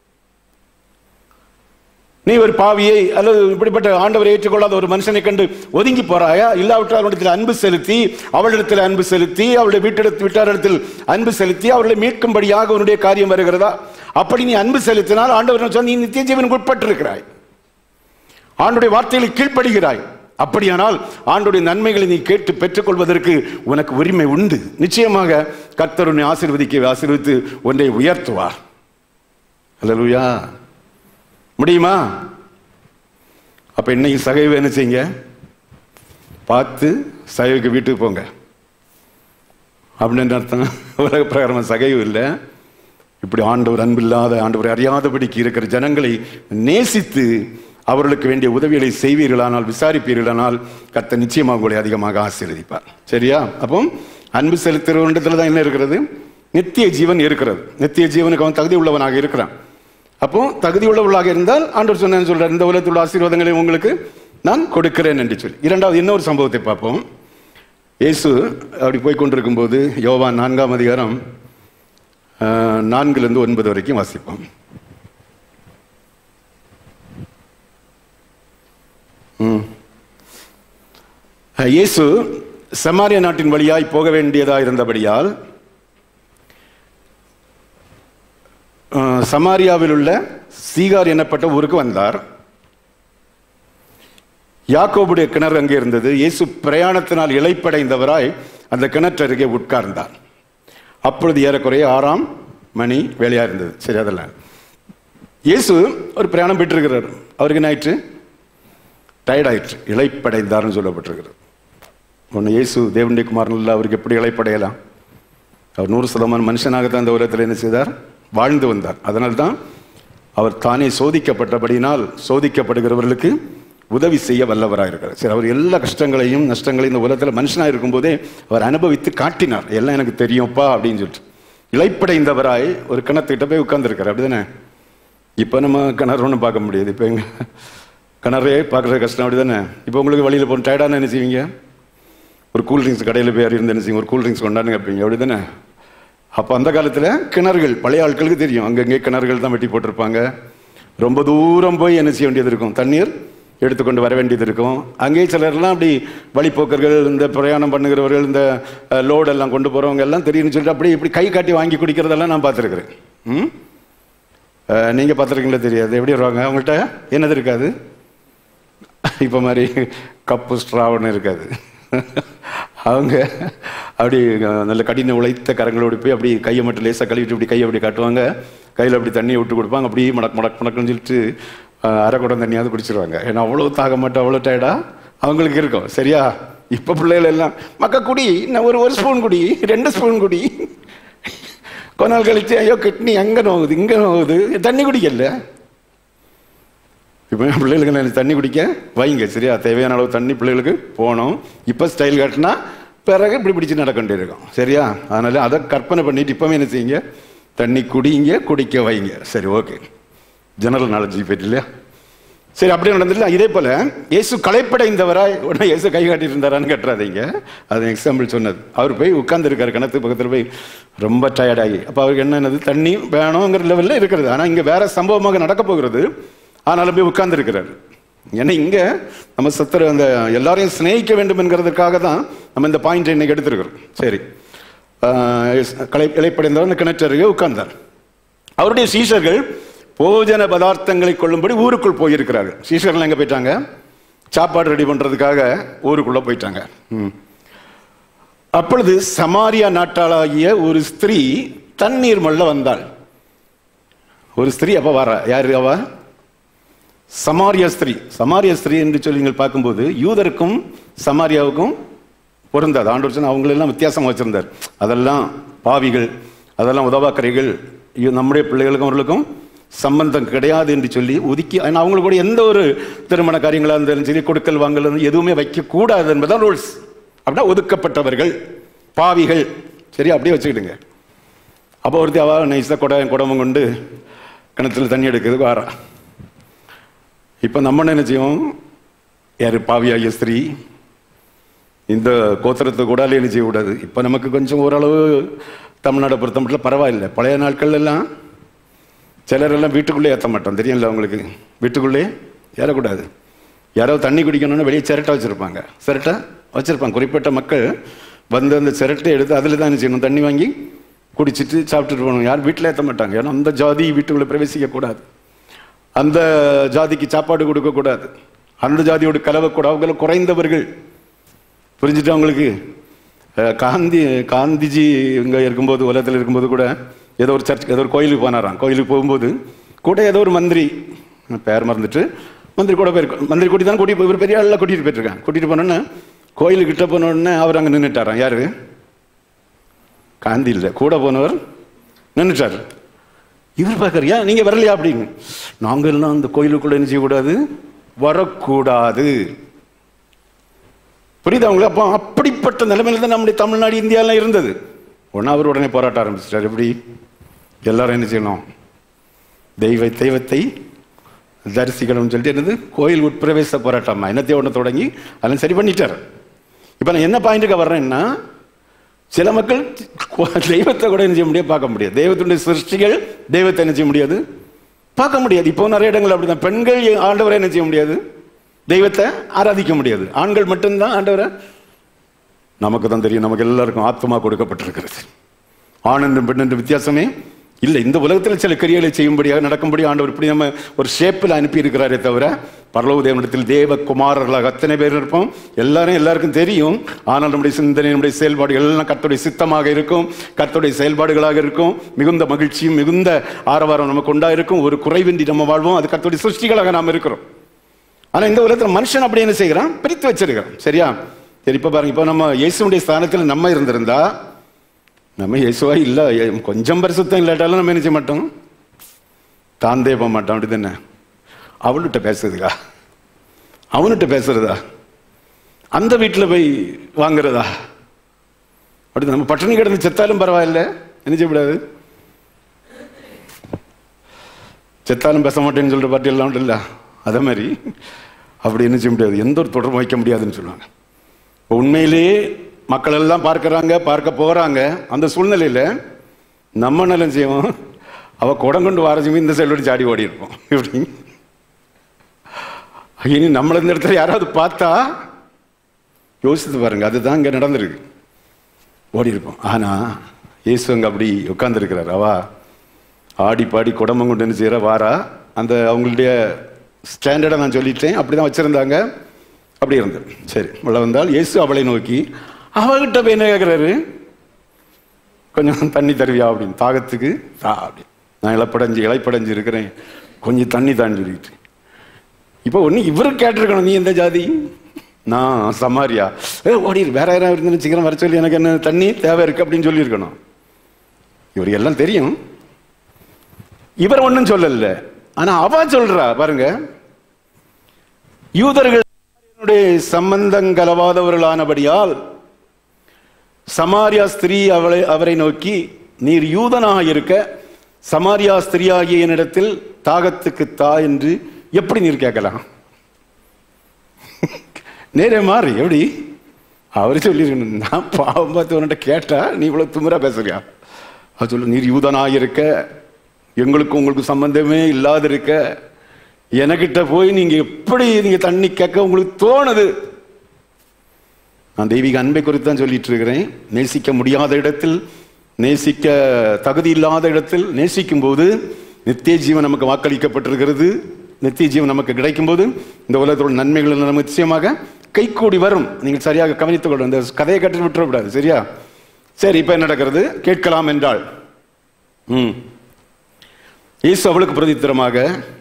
நீ ஒரு பாவியை அல்லது இப்படிப்பட்ட ஆண்டவரை ஏற்றுக்கொள்ளாத ஒரு மனுஷனை கண்டு ஒதுங்கி போறாயா இல்லாவிட்டால் அவனிடத்தில் அன்பு செலுத்தி அவளிடத்தில் அன்பு செலுத்தி அவளுடைய வீட்டிடத்து வீட்டாரிடத்தில் அன்பு செலுத்தி அவர்களை மீட்கும்படியாக உன்னுடைய காரியம் வருகிறதா அப்படி நீ அன்பு செலுத்தினால் ஆண்டவர் என்ன சொன்ன, நீ நித்திய ஜீவனுக்கு உட்பட்டிருக்கிறாய் ஆண்டுடைய வார்த்தைகளை கீழ்ப்படுகிறாய் அப்படியானால் ஆண்டுடைய நன்மைகளை நீ கேட்டு பெற்றுக்கொள்வதற்கு உனக்கு உரிமை உண்டு நிச்சயமாக கர்த்தர் உன்னை ஆசீர்வதிக்க ஆசீர்வதித்து ஒன்றை உயர்த்துவார் அல்லேலூயா முடியுமா அப்ப இன்னைக்கு சகைவு என்ன செய்யுங்க பார்த்து சகைவுக்கு வீட்டுக்கு போங்க அப்படின்னு அர்த்தம் உலக பிரகாரம் சகைவு இல்லை இப்படி ஆண்டவர் அன்பில்லாத ஆண்டவர் அறியாதபடிக்கு இருக்கிற ஜனங்களை நேசித்து அவர்களுக்கு வேண்டிய உதவிகளை செய்வீர்களானால் விசாரிப்பீர்களானால் கர்த்தர் நிச்சயமாக உங்களை அதிகமாக ஆசீர்வதிப்பார் சரியா அப்போ அன்பு செலுத்துகிறவனிடத்துல தான் என்ன இருக்கிறது நித்திய ஜீவன் இருக்கிறது நித்திய ஜீவனுக்கு அவன் தகுதி உள்ளவனாக இருக்கிறான் அப்போ தகுதி உள்ளவர்களாக இருந்தால் ஆண்டவர் சொன்னேன்னு சொல்றார் இந்த உலகத்தில் உள்ள ஆசீர்வாதங்களை உங்களுக்கு நான் கொடுக்கிறேன் என்று சொல்லி இரண்டாவது இன்னொரு சம்பவத்தை பார்ப்போம் இயேசு அப்படி போய் கொண்டிருக்கும்போது யோவான் நான்காம் அதிகாரம் ஆஹ், நான்கிலிருந்து ஒன்பது வரைக்கும் வாசிப்போம் ம். அஹ், இயேசு சமாரிய நாட்டின் வழியாய் போக வேண்டியதாக இருந்தபடியால் அஹ், சமாரியாவில் உள்ள சீகார் எனப்பட்ட ஊருக்கு வந்தார் யாக்கோபுடைய கிணறு அங்கே இருந்தது இயேசு பிரயாணத்தினால் இளைப்படைந்தவராய் அந்த கிணற்றருகே உட்கார்ந்தார் அப்பொழுது ஏறக்குறைய ஆறாம் மணி வேலையா இருந்தது சரி அதெல்லாம் இயேசு ஒரு பிரயாணம் பெற்றிருக்கிறார் அவருக்கு என்ன ஆயிற்று டயர்ட் ஆயிற்று இளைப்படைந்தார்னு சொல்லப்பட்டிருக்கிறது ஒன்று இயேசு தேவனுடைய குமாரன் இல்லை அவருக்கு எப்படி இளைப்படையலாம் அவர் நூறு சதமானம் மனுஷனாகத்தான் இந்த உலகத்தில் என்ன செய்தார் வாழ்ந்து வந்தார் அதனால்தான் அவர் தானே சோதிக்கப்பட்டபடியினால் சோதிக்கப்படுகிறவர்களுக்கு உதவி செய்ய வல்லவராக இருக்கிறார் சரி அவர் எல்லா கஷ்டங்களையும் நஷ்டங்களையும் இந்த உலகத்தில் மனுஷனாக இருக்கும்போதே அவர் அனுபவித்து காட்டினார் எல்லாம் எனக்கு தெரியும்ப்பா அப்படின்னு சொல்லிட்டு இளைப்படைந்தவராய் ஒரு கிணத்துக்கிட்ட போய் உட்கார்ந்துருக்கார் அப்படிதானே இப்போ நம்ம கிணறு ஒன்றும் பார்க்க முடியாது இப்போ எங்க கிணறே பார்க்குறது கஷ்டம் அப்படிதானே இப்போ உங்களுக்கு வழியில் போன டயர்டான என்ன செய்வீங்க ஒரு கூல் ட்ரிங்க்ஸ் கடையில் போய் யாரும் இருந்து என்ன செய்யும் ஒரு கூல் ட்ரிங்க்ஸ் கொண்டாடுங்க கேட்பீங்க அப்படி தானே அப்போ அந்த காலத்தில் கிணறுகள் பழைய ஆட்களுக்கு தெரியும் அங்கங்கே கிணறுகள் தான் வெட்டி போட்டிருப்பாங்க ரொம்ப தூரம் போய் என்ன செய்ய வேண்டியது இருக்கும் தண்ணீர் எடுத்துக்கொண்டு வர வேண்டியது இருக்கும் அங்கேயே சிலர்லாம் அப்படி வழிப்போக்கர்கள் இந்த பிரயாணம் பண்ணுகிறவர்கள் இந்த லோடு எல்லாம் கொண்டு போகிறவங்க எல்லாம் தெரியும்னு சொல்லிட்டு அப்படி இப்படி கை காட்டி வாங்கி குடிக்கிறதெல்லாம் நான் பார்த்துருக்குறேன் ம் அஹ், நீங்க பார்த்துருக்கீங்களா தெரியாது எப்படி வருவாங்க அவங்கள்ட்ட என்னது இருக்காது இப்போ மாதிரி கப்பு ஸ்ட்ராவன்னு இருக்காது அவங்க அப்படி அஹ், நல்ல கடின உழைத்த கரங்களோடு போய் அப்படி கையை மட்டும் லேசாக கழுவிட்டு இப்படி கையை அப்படி காட்டுவாங்க கையில் அப்படி தண்ணியை விட்டு கொடுப்பாங்க அப்படியே மடக் மடக் மடக்குன்னு சொல்லிட்டு அஹ், அரை குடம் தண்ணியாவது குடிச்சிருவாங்க ஏன்னா அவ்வளோ தாக மாட்டோம் அவ்வளோ டயர்டா அவங்களுக்கு இருக்கும் சரியா இப்போ பிள்ளைகள் எல்லாம் மக்கா குடி நான் ஒரு ஒரு ஸ்பூன் குடி ரெண்டு ஸ்பூன் குடி கொஞ்ச நாள் கழிச்சு ஐயோ கிட்னி அங்கே நோகுது இங்கே நோகுது தண்ணி குடிக்கல இப்போ என் பிள்ளைகளுக்கு நான் தண்ணி குடிக்க வைங்க சரியா தேவையான அளவு தண்ணி பிள்ளைகளுக்கு போகணும் இப்போ ஸ்டைல் காட்டினா பிறகு இப்படி பிடிச்சு நடக்க வேண்டியிருக்கும் சரியா அதனால அதை கற்பனை பண்ணிட்டு இப்போவே என்ன செய்யுங்க தண்ணி குடிங்க குடிக்க வைங்க சரி ஓகே ஜெனரல் நாலேஜ் போயிட்டு இல்லையா சரி அப்படியே நடந்துல இதே போல இயேசு களைப்படைந்தவராய் உடனே இயேசு கை காட்டிட்டு இருந்தாரான்னு கட்டுறாதீங்க அது எக்ஸாம்பிள் சொன்னது அவர் போய் உட்கார்ந்துருக்காரு கிணத்து பக்கத்தில் போய் ரொம்ப டயர்டாகி அப்போ அவருக்கு என்ன என்னது தண்ணி வேணுங்கிற லெவலில் இருக்கிறது ஆனால் இங்கே வேற சம்பவமாக நடக்க போகிறது ஆனாலும் போய் உட்கார்ந்துருக்கிறார் ஏன்னா இங்க நம்ம சத்தர் அந்த எல்லாரையும் சிநேகிக்க வேண்டும் என்கிறதுக்காக தான் நம்ம இந்த பாயிண்ட் இன்னைக்கு எடுத்திருக்கிறோம் சரி ஆஹ் கலை இலைப்படைந்தவர் அந்த கிணற்றருகே உட்கார்ந்தார் அவருடைய சீஷர்கள் போஜன பதார்த்தங்களை கொள்ளும்படி ஊருக்குள் போயிருக்கிறார்கள் சீஷர்கள் எங்க போயிட்டாங்க சாப்பாடு ரெடி பண்றதுக்காக ஊருக்குள்ள போயிட்டாங்க ம். அப்பொழுது சமாரியா நாட்டாளாகிய ஒரு ஸ்திரீ தண்ணீர் மல்ல வந்தாள் ஒரு ஸ்திரீ அப்ப வர யாரு அவ சமாரிய ஸ்திரீ சமாரிய ஸ்திரீ என்று சொல்லி நீங்கள் பார்க்கும்போது யூதருக்கும் சமாரியாவுக்கும் பொருந்தாது ஆண்டு சொன்ன அவங்களெல்லாம் வித்தியாசமா வச்சிருந்தார் அதெல்லாம் பாவிகள் அதெல்லாம் உதவாக்கரைகள் ஐயோ, நம்முடைய பிள்ளைகளுக்கும் அவர்களுக்கும் சம்பந்தம் கிடையாது என்று சொல்லி ஒதுக்கி ஆனா அவங்களுக்கு கூட எந்த ஒரு திருமண காரியங்களாக இருந்தாலும் சரி கொடுக்கல் வாங்கல் இருந்தாலும் எதுவுமே வைக்கக்கூடாது என்பதுதான் ரூல்ஸ் அப்படின்னா ஒதுக்கப்பட்டவர்கள் பாவிகள் சரி அப்படியே வச்சுக்கிடுங்க அப்போ ஒருத்தி அவ நைஸாக குட குடமும் கொண்டு கிணத்துல தண்ணி எடுக்கிறதுக்கு வாரா இப்போ நம்ம என்ன செய்வோம் யார் பாவியாகிய ஸ்திரீ இந்த கோத்திரத்தை கூட என்ன செய்யக்கூடாது இப்போ நமக்கு கொஞ்சம் ஓரளவு தமிழ்நாடை பொறுத்த மட்டும் பரவாயில்லை பழைய நாட்கள் எல்லாம் சிலரெல்லாம் வீட்டுக்குள்ளே ஏற்ற மாட்டோம் தெரியும்ல அவங்களுக்கு வீட்டுக்குள்ளே ஏறக்கூடாது யாராவது தண்ணி குடிக்கணும்னு வெளியே சிரட்டை வச்சுருப்பாங்க சிரட்டை வச்சுருப்பாங்க குறிப்பிட்ட மக்கள் வந்து அந்த சிரட்டை எடுத்து அதில் தான் என்ன செய்யணும் தண்ணி வாங்கி குடிச்சிட்டு சாப்பிட்டுட்டு போகணும் யாரும் வீட்டில் ஏற்ற மாட்டாங்க ஏன்னா அந்த ஜாதி வீட்டுக்குள்ளே பிரவேசிக்கக்கூடாது அந்த ஜாதிக்கு சாப்பாடு கொடுக்கக்கூடாது அந்த ஜாதியோடு கலவக்கூடாது அவங்கள குறைந்தவர்கள் புரிஞ்சுட்டு அவங்களுக்கு அஹ், காந்தி காந்திஜி இங்கே இருக்கும்போது உலகத்தில் இருக்கும்போது கூட ஏதோ ஒரு சர்ச் ஏதோ ஒரு கோயிலுக்கு போனாராம் கோயிலுக்கு போகும்போது கூட ஏதோ ஒரு மந்திரி நான் பேர் மறந்துட்டு மந்திரி கூட போயிருக்கோம் மந்திரி கூட்டி தான் கூட்டிட்டு போய் இவர் பெரிய ஆளில் கூட்டிட்டு போயிட்டுருக்காங்க கூட்டிட்டு போனோன்னே கோயிலுக்கிட்ட போனோடனே அவர் அங்கே நின்றுட்டாராம் யாரு காந்தி இல்லை கூட போனவர் நின்றுட்டார் இவர் பார்க்கற ஏன் நீங்க வரலையா அப்படின்னு நாங்க எல்லாம் அந்த கோயிலுக்குள்ள என்ன செய்யக்கூடாது வரக்கூடாது புரியுதா உங்களுக்கு அப்போ அப்படிப்பட்ட நிலைமையில தான் நம்முடைய தமிழ்நாடு இந்தியாலாம் இருந்தது ஒன்னா அவர் உடனே போராட்ட ஆரம்பிச்சிட்டார் எப்படி எல்லாரும் என்ன செய்யணும் தெய்வ தெய்வத்தை தரிசிக்கணும்னு சொல்லிட்டு என்னது கோயில் உட்பிரவேச போராட்டமா என்னத்தையும் ஒன்று தொடங்கி அதெல்லாம் சரி பண்ணிட்டார் இப்போ நான் என்ன பாயிண்ட்டுக்கு வர்றேன்னா சில மக்கள் தெய்வத்தை கூட என்ன செய்ய முடியாது பார்க்க முடியாது தெய்வத்தினுடைய சிருஷ்டிகள் தெய்வத்தை என்ன செய்ய முடியாது பார்க்க முடியாது இப்போ நிறைய இடங்கள் அப்படிதான் பெண்கள் ஆண்டவரை என்ன செய்ய முடியாது தெய்வத்தை ஆராதிக்க முடியாது ஆண்கள் மட்டும்தான் ஆண்டவரை நமக்கு தான் தெரியும் நமக்கு எல்லாருக்கும் ஆத்மா கொடுக்கப்பட்டிருக்கிறது ஆண் என்றும் பெண் என்று வித்தியாசமே இல்லை இந்த உலகத்தில் சில கிரியைகளை செய்யும்படியாக நடக்கும்படி ஆண்டவர் இப்படி நம்ம ஒரு ஷேப்பில் அனுப்பி இருக்கிறாரே தவிர பரலோக தேவனிடத்தில் தேவ குமாரர்களாக அத்தனை பேர் இருப்போம் எல்லாரும் எல்லாருக்கும் தெரியும் ஆனால் நம்முடைய சிந்தனை நம்முடைய செயல்பாடுகள் எல்லாம் கர்த்தருடைய சித்தமாக இருக்கும் கர்த்தருடைய செயல்பாடுகளாக இருக்கும் மிகுந்த மகிழ்ச்சியும் மிகுந்த ஆரவாரம் நமக்கு உண்டா இருக்கும் ஒரு குறைவின்றி நம்ம வாழ்வோம் அது கர்த்தருடைய சிருஷ்டிகளாக நாம் இருக்கிறோம் ஆனா இந்த உலகத்தில் மனுஷன் அப்படி என்ன செய்கிறான் பிரித்து வச்சிருக்கிறான் சரியா சரி இப்போ பாருங்க இப்போ நம்ம இயேசுடைய ஸ்தானத்தில் நம்ம இருந்திருந்தா நம்ம இயேசுவா இல்லை கொஞ்சம் பரிசுத்தம் இல்லாட்டாலும் நம்ம என்ன செய்ய மாட்டோம் தாந்தே போக மாட்டோம் அப்படி தானே அவள்கிட்ட பேசுறதுக்கா அவன்கிட்ட பேசுறதா அந்த வீட்டில் போய் வாங்குறதா அப்படி நம்ம பட்டினி கிடந்து செத்தாலும் பரவாயில்ல என்ன செய்யக்கூடாது செத்தாலும் பேச மாட்டேன்னு சொல்ற பாட்டி எல்லாம் உண்டு இல்ல அதே மாதிரி அப்படி என்ன செய்ய முடியாது எந்த ஒரு தொடர்பும் வைக்க முடியாதுன்னு சொல்லுவாங்க இப்போ உண்மையிலேயே மக்கள் எல்லாம் பார்க்கறாங்க பார்க்க போறாங்க அந்த சூழ்நிலையில நம்ம நலம் செய்வோம் அவ குடம் கொண்டு வாரச்சுமே இந்த சைடு சாடி ஓடி இருப்போம் இப்படி இனி நம்மள இந்த இடத்துல யாராவது பார்த்தா யோசித்து பாருங்க அதுதான் இங்க நடந்திருக்கு ஓடி இருப்போம் ஆனா இயேசு அங்க அப்படி உட்கார்ந்துருக்கிறார் அவா ஆடி பாடி குடம்பம் கொண்டு என்ன செய்யற வாரா அந்த அவங்களுடைய ஸ்டாண்டர்டை நான் சொல்லிட்டேன் அப்படிதான் வச்சிருந்தாங்க அப்படி இருந்தது சரி உள்ள வந்தால் இயேசு அவளை நோக்கி அவகிட்ட போய் என்ன கேட்குறாரு கொஞ்சம் தண்ணி தருவியா அப்படின்னு தாகத்துக்கு தா அப்படி நான் இழப்படைஞ்சு இலைப்படைஞ்சு இருக்கிறேன் கொஞ்சம் தண்ணி தான் சொல்லிட்டு இப்போ ஒன்று இவரு கேட்டிருக்கணும் நீ எந்த ஜாதி நான் சமாரியா ஏ ஓடிடு வேற யாராவது இருந்து சீக்கிரம் வர சொல்லி எனக்கு என்ன தண்ணி தேவை இருக்கு அப்படின்னு சொல்லியிருக்கணும் இவருக்கு எல்லாம் தெரியும் இவர் ஒன்றும் சொல்லல ஆனா அவ சொல்றா பாருங்க யூதர்கள் சம்பந்தம் கலவாதவர்களானபடியால் சமாரியா ஸ்திரீ அவளை அவரை நோக்கி நீர் யூதனாக இருக்க சமாரியா ஸ்திரீயாகிய என்னிடத்தில் தாகத்துக்கு தா என்று எப்படி நீர் கேட்கலாம் நேரே மாறி எப்படி அவர் சொல்லியிருக்கணும் நான் பாவம் பார்த்து உன்கிட்ட கேட்டா நீ இவ்வளவு திமிரா பேசுறியா அவர் சொல்லு நீர் யூதனாக இருக்க எங்களுக்கு உங்களுக்கு சம்பந்தமே இல்லாத இருக்க எனக்கிட்ட போய் நீங்க எப்படி நீங்க தண்ணி கேட்க உங்களுக்கு தோணுது நான் தெய்வீக அன்பை குறித்து தான் சொல்லிட்டு இருக்கிறேன் நேசிக்க முடியாத இடத்தில் நேசிக்க தகுதி இல்லாத இடத்தில் நேசிக்கும் போது நித்திய ஜீவன் நமக்கு வாக்களிக்கப்பட்டிருக்கிறது நித்திய ஜீவன் நமக்கு கிடைக்கும் போது இந்த உலகத்தோட நன்மைகள் நம்ம நிச்சயமாக கைகூடி வரும் நீங்கள் சரியாக கவனித்துக் கொள்ளும் இந்த கதையை கட்டி விட்டுறக்கூடாது சரியா சரி இப்ப என்ன நடக்கிறது கேட்கலாம் என்றாள் ம் இயேசு அவளுக்கு பிரதித்திரமாக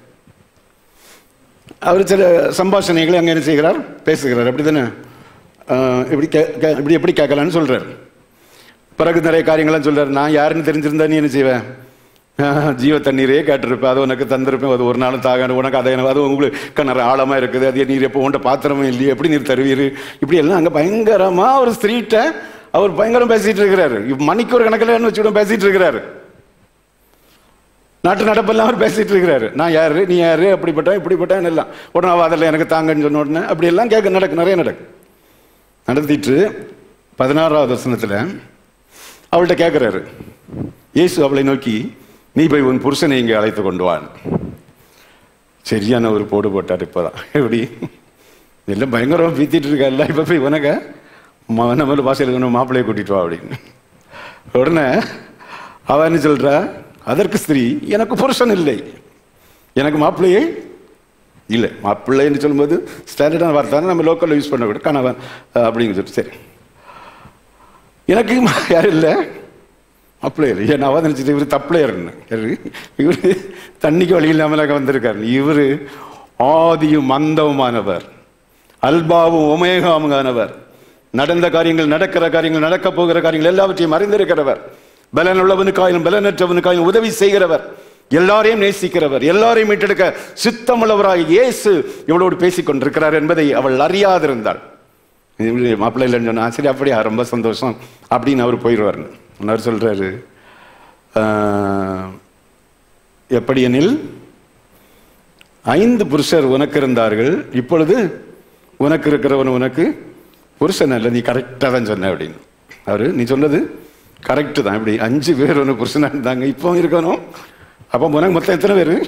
அவர் சில சம்பாஷணைகளை அங்கே என்ன செய்கிறார் பேசுகிறார் அப்படி தானே இப்படி கே கே- இப்படி எப்படி கேட்கலான்னு சொல்றார் பிறகு நிறைய காரியங்கள்லாம் சொல்றாரு நான் யாருன்னு தெரிஞ்சிருந்தா நீ என்ன செய்வேன் ஆஹ், ஜீவ தண்ணீரே கேட்டிருப்பேன் அது உனக்கு தந்திருப்பேன் அது ஒரு நாளும் தாக உனக்கு அதை அது உங்களுக்கு கிணறு ஆழமா இருக்குது அது நீர் எப்போ உன்ட்ட பாத்திரமும் இல்லையே எப்படி நீர் தருவீர் இப்படி எல்லாம் அங்கே பயங்கரமா ஒரு ஸ்திரீட்ட அவர் பயங்கரம் பேசிட்டு இருக்கிறாரு இப்ப மணிக்கு ஒரு கணக்கில் வச்சுக்கூட பேசிட்டு இருக்கிறாரு நாட்டு நடப்பெல்லாம் அவர் பேசிட்டு இருக்கிறாரு நான் யாரு நீ யாரு அப்படிப்பட்டவன் இப்படிப்பட்டவன் எல்லாம் உடனே அவ அதில் எனக்கு தாங்கன்னு சொன்ன உடனே அப்படி எல்லாம் கேட்க நடக்கு நிறைய நடக்கு நடத்திட்டு பதினாறாவது வசனத்தில் அவள்கிட்ட கேட்குறாரு இயேசு அவளை நோக்கி நீ போய் உன் புருஷனை இங்கே அழைத்து கொண்டு வான் சரியான ஒரு போடு போட்டார் இப்போதான் எப்படி எல்லாம் பயங்கரமாக பீத்திட்டு இருக்கா இப்போ போய் உனக்க நம்ம பாசையில் இருக்கணும் மாப்பிள்ளையை கூட்டிட்டு வா அப்படின்னு உடனே அவ என்ன சொல்றா அதற்கு ஸ்திரீ எனக்கு புருஷன் இல்லை எனக்கு மாப்பிள்ளையே இல்லை மாப்பிள்ளைன்னு சொல்லும்போது ஸ்டாண்டர்டான வார்த்தை நம்ம லோக்கலில் யூஸ் பண்ண கூட கணவன் அஹ், அப்படின்னு சொல்லிட்டு சரி எனக்கு ம- யாரும் இல்லை மாப்பிள்ளை இல்லை ஏன் அவன் நினச்சிட்டு இவர் தப்பிள்ளையர்னு இவர் தண்ணிக்கு வழி இல்லாமல் வந்திருக்காரு இவர் ஆதியும் அந்தவுமானவர் அல்பாவும் ஒமேகாமுகானவர் நடந்த காரியங்கள் நடக்கிற காரியங்கள் நடக்க போகிற காரியங்கள் எல்லாவற்றையும் அறிந்திருக்கிறவர் பலன் உள்ளவனுக்காயும் பலனற்றவனுக்காயும் உதவி செய்கிறவர் எல்லாரையும் நேசிக்கிறவர் எல்லாரையும் மீட்டெடுக்க சித்தமுள்ளவராய் இயேசு இவளோடு பேசிக் கொண்டிருக்கிறார் என்பதை அவள் அறியாதிருந்தாள் இவரு மாப்பிள்ளை இல்லைன்னு சொன்னா சரி அப்படியா ரொம்ப சந்தோஷம் அப்படின்னு அவர் போயிடுவார்னு அவர் சொல்றாரு ஆஹ், எப்படி எனில் ஐந்து புருஷர் உனக்கு இருந்தார்கள் இப்பொழுது உனக்கு இருக்கிறவன் உனக்கு புருஷன் அல்ல நீ கரெக்டாக தான் சொன்ன அப்படின்னு அவரு நீ சொன்னது கரெக்டு தான் இப்படி அஞ்சு பேர் ஒன்று புருஷனாக இருந்தாங்க இப்போ இருக்கணும் அப்போ உனக்கு மொத்தம் எத்தனை பேர்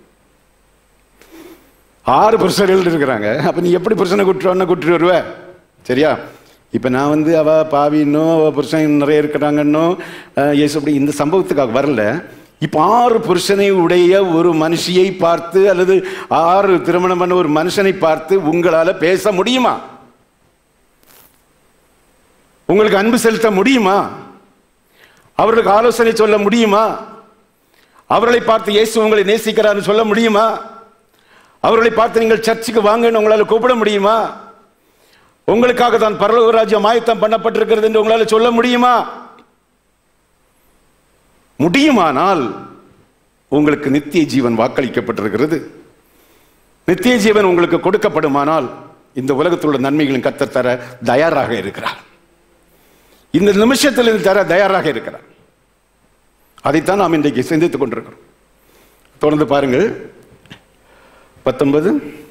ஆறு புருஷர்கள் இருக்கிறாங்க அப்போ நீ எப்படி புருஷனை கூட்டுருவான்னு கூட்டிட்டு வருவ சரியா இப்போ நான் வந்து அவ பாவின்னோ அவ புருஷன் நிறைய இருக்கிறாங்கன்னோ அஹ், இயேசு அப்படி இந்த சம்பவத்துக்காக வரல இப்போ ஆறு புருஷனை உடைய ஒரு மனுஷியை பார்த்து அல்லது ஆறு திருமணம் பண்ண ஒரு மனுஷனை பார்த்து உங்களால பேச முடியுமா உங்களுக்கு அன்பு செலுத்த முடியுமா அவர்களுக்கு ஆலோசனை சொல்ல முடியுமா அவர்களை பார்த்து இயேசு உங்களை நேசிக்கிறார்னு சொல்ல முடியுமா அவர்களை பார்த்து நீங்கள் சர்ச்சுக்கு வாங்கன்னு உங்களால கூப்பிட முடியுமா உங்களுக்காக தான் பரலோக ராஜ்யம் ஆயத்தம் பண்ணப்பட்டிருக்கிறது என்று உங்களால சொல்ல முடியுமா முடியுமானால் உங்களுக்கு நித்திய ஜீவன் வாக்களிக்கப்பட்டிருக்கிறது நித்திய ஜீவன் உங்களுக்கு கொடுக்கப்படுமானால் இந்த உலகத்தில் உள்ள நன்மைகளின் கத்த தர தயாராக இருக்கிறார் இந்த நிமிஷத்தில் இது தர தயாராக இருக்கிறார் அதைத்தான் நாம் இன்றைக்கு சிந்தித்துக் கொண்டிருக்கிறோம் தொடர்ந்து பாருங்கள் பத்தொன்பது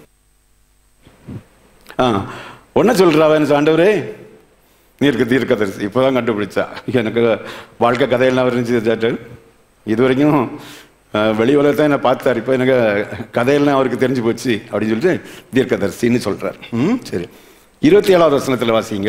ஆ ஒன்ன சொல்றாவன் ஆண்டவரே நீருக்கு தீர்க்கதரிசி இப்போதான் கண்டுபிடிச்சா எனக்கு வாழ்க்கை கதையெல்லாம் இருந்துச்சு இது வரைக்கும் அஹ், வெளி உலகத்தை என்ன பார்த்தார் இப்போ எனக்கு கதையெல்லாம் அவருக்கு தெரிஞ்சு போச்சு அப்படின்னு சொல்லிட்டு தீர்க்கதரிசின்னு சொல்றார் ம் சரி இருபத்தி ஏழாவது வசனத்தில் வாசிங்க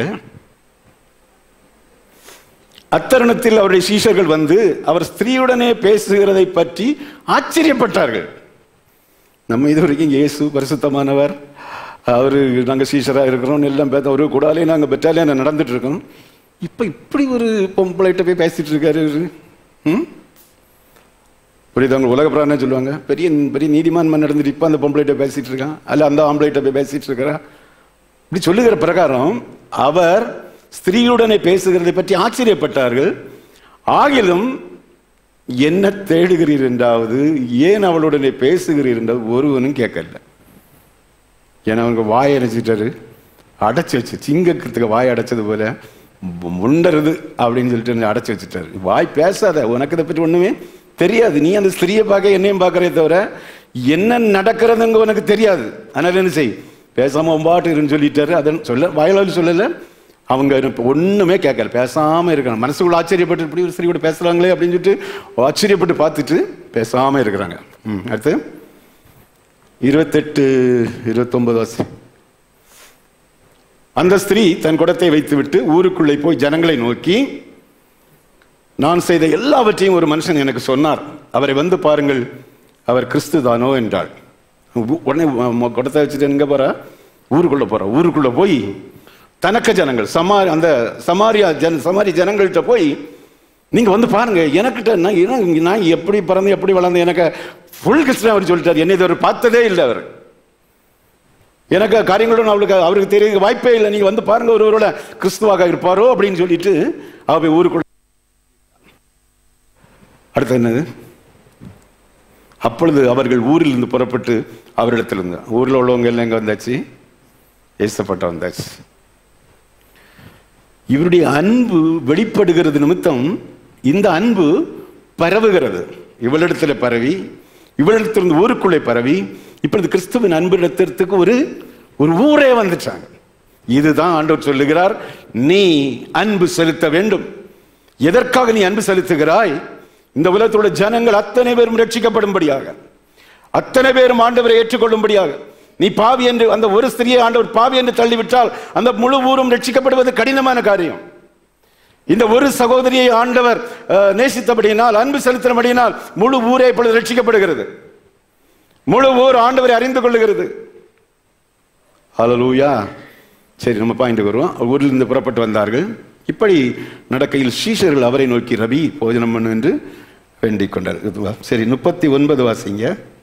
அத்தருணத்தில் அவருடைய சீஷர்கள் வந்து அவர் ஸ்திரீயுடனே பேசுகிறதை பற்றி ஆச்சரியப்பட்டார்கள் நம்ம இது வரைக்கும் இயேசு பரிசுத்தமானவர் அவரு நாங்கள் சீஷராக இருக்கிறோம் எல்லாம் பேச ஒரு கூடாலே நாங்கள் பெற்றாலே நடந்துட்டு இருக்கோம் இப்போ இப்படி ஒரு பொம்பளைகிட்ட போய் பேசிட்டு இருக்காரு இவரு ம் புரியுதவங்க உலக பிராணம் சொல்லுவாங்க பெரிய பெரிய நீதிமான் மன் நடந்துட்டு இப்போ அந்த பொம்பளைகிட்ட பேசிட்டு இருக்கான் அல்ல அந்த ஆம்பளைகிட்ட போய் பேசிட்டு இருக்கிறா இப்படி சொல்லுகிற பிரகாரம் அவர் ஸ்திரீயுடனே பேசுகிறதை பற்றி ஆச்சரியப்பட்டார்கள் ஆகிலும் என்ன தேடுகிறீர் என்றாவது ஏன் அவளுடனே பேசுகிறீர் என்றாவது ஒருவனும் கேட்கல ஏன்னா அவங்க வாய் அடைச்சிட்டாரு அடைச்சி வச்சு சிங்கத்துக்கு வாய் அடைச்சது போல மு- முண்டருது அப்படின்னு சொல்லிட்டு அடைச்சி வச்சுட்டாரு வாய் பேசாத உனக்கு இதை பற்றி ஒண்ணுமே தெரியாது நீ அந்த ஸ்திரியை பார்க்க என்னையும் பார்க்கறே தவிர என்ன நடக்கிறதுங்க உனக்கு தெரியாது அதனால என்ன செய் பேசாம ஒம்பாட்டு இருன்னு சொல்லிட்டாரு அதன் சொல்ல வாயிலால் சொல்லல அவங்க இப்ப ஒண்ணுமே கேட்கல பேசாம இருக்கணும் மனசுக்குள்ள ஆச்சரியப்பட்டு இப்படி ஒரு ஸ்திரீயோட பேசுறாங்களே அப்படின்னு சொல்லிட்டு ஆச்சரியப்பட்டு பார்த்துட்டு பேசாம இருக்கிறாங்க ம் அடுத்து இருபத்தெட்டு இருபத்தொன்பது வாசி அந்த ஸ்திரீ தன் குடத்தை வைத்துவிட்டு ஊருக்குள்ளே போய் ஜனங்களை நோக்கி நான் செய்த எல்லாவற்றையும் ஒரு மனுஷன் எனக்கு சொன்னார் அவரை வந்து பாருங்கள் அவர் கிறிஸ்து தானோ என்றாள் உ- உடனே ம- ம- குடத்தை வச்சுட்டு எங்க போறா ஊருக்குள்ள போறா ஊருக்குள்ள போய் தனக்க ஜனங்கள் சமாரி அந்த சமாரியா ஜன சமாரி ஜனங்கள்கிட்ட போய் நீங்க வந்து பாருங்க எனக்கிட்ட நான் என்ன- நான் எப்படி பிறந்து எப்படி வளர்ந்து எனக்கு ஃபுல் கிறிஸ்டன் அவர் சொல்லிட்டார் என்னை இதுவரை பார்த்ததே இல்லை அவர் எனக்கு காரியங்களும் அவளுக்கு அவருக்கு தெரிய வாய்ப்பே இல்லை நீங்க வந்து பாருங்க ஒருவரோட கிறிஸ்துவாக இருப்பாரோ அப்படின்னு சொல்லிட்டு அவ போய் ஊருக்குள்ள அடுத்து என்னது அப்பொழுது அவர்கள் ஊரில் இருந்து புறப்பட்டு அவரிடத்தில் இருந்து ஊரில் உள்ளவங்க எல்லாம் எங்க வந்தாச்சு ஏசப்பட்ட வந்தாச்சு இவருடைய அன்பு வெளிப்படுகிறது நிமித்தம் இந்த அன்பு பரவுகிறது இவளிடத்துல பரவி இவளிடத்திலிருந்து ஊருக்குள்ளே பரவி இப்பொழுது கிறிஸ்துவின் அன்பிடத்திற்கு ஒரு ஒரு ஊரே வந்துட்டாங்க இதுதான் ஆண்டவர் சொல்லுகிறார் நீ அன்பு செலுத்த வேண்டும் எதற்காக நீ அன்பு செலுத்துகிறாய் இந்த உலகத்தில் உள்ள ஜனங்கள் அத்தனை பேரும் ரட்சிக்கப்படும்படியாக அத்தனை பேரும் ஆண்டவரை ஏற்றுக்கொள்ளும்படியாக நீ பாவி என்று அந்த ஒரு ஸ்திரியை ஆண்டவர் பாவி என்று தள்ளிவிட்டால் அந்த முழு ஊரும் ரட்சிக்கப்படுவது கடினமான காரியம் இந்த ஒரு சகோதரியை ஆண்டவர் அஹ், நேசித்தபடியினால் அன்பு செலுத்தினபடியினால் முழு ஊரே இப்பொழுது ரட்சிக்கப்படுகிறது முழு ஊர் ஆண்டவரை அறிந்து கொள்ளுகிறது ஹalleluya சரி நம்ம பாயிண்ட் வருவோம் ஊரில் இருந்து புறப்பட்டு வந்தார்கள் இப்படி நடக்கையில் சீஷர்கள் அவரை நோக்கி ரவி போஜனம் பண்ணு என்று வேண்டிக் கொண்டார் இதுவா? சரி முப்பத்தி ஒன்பது வாசிங்க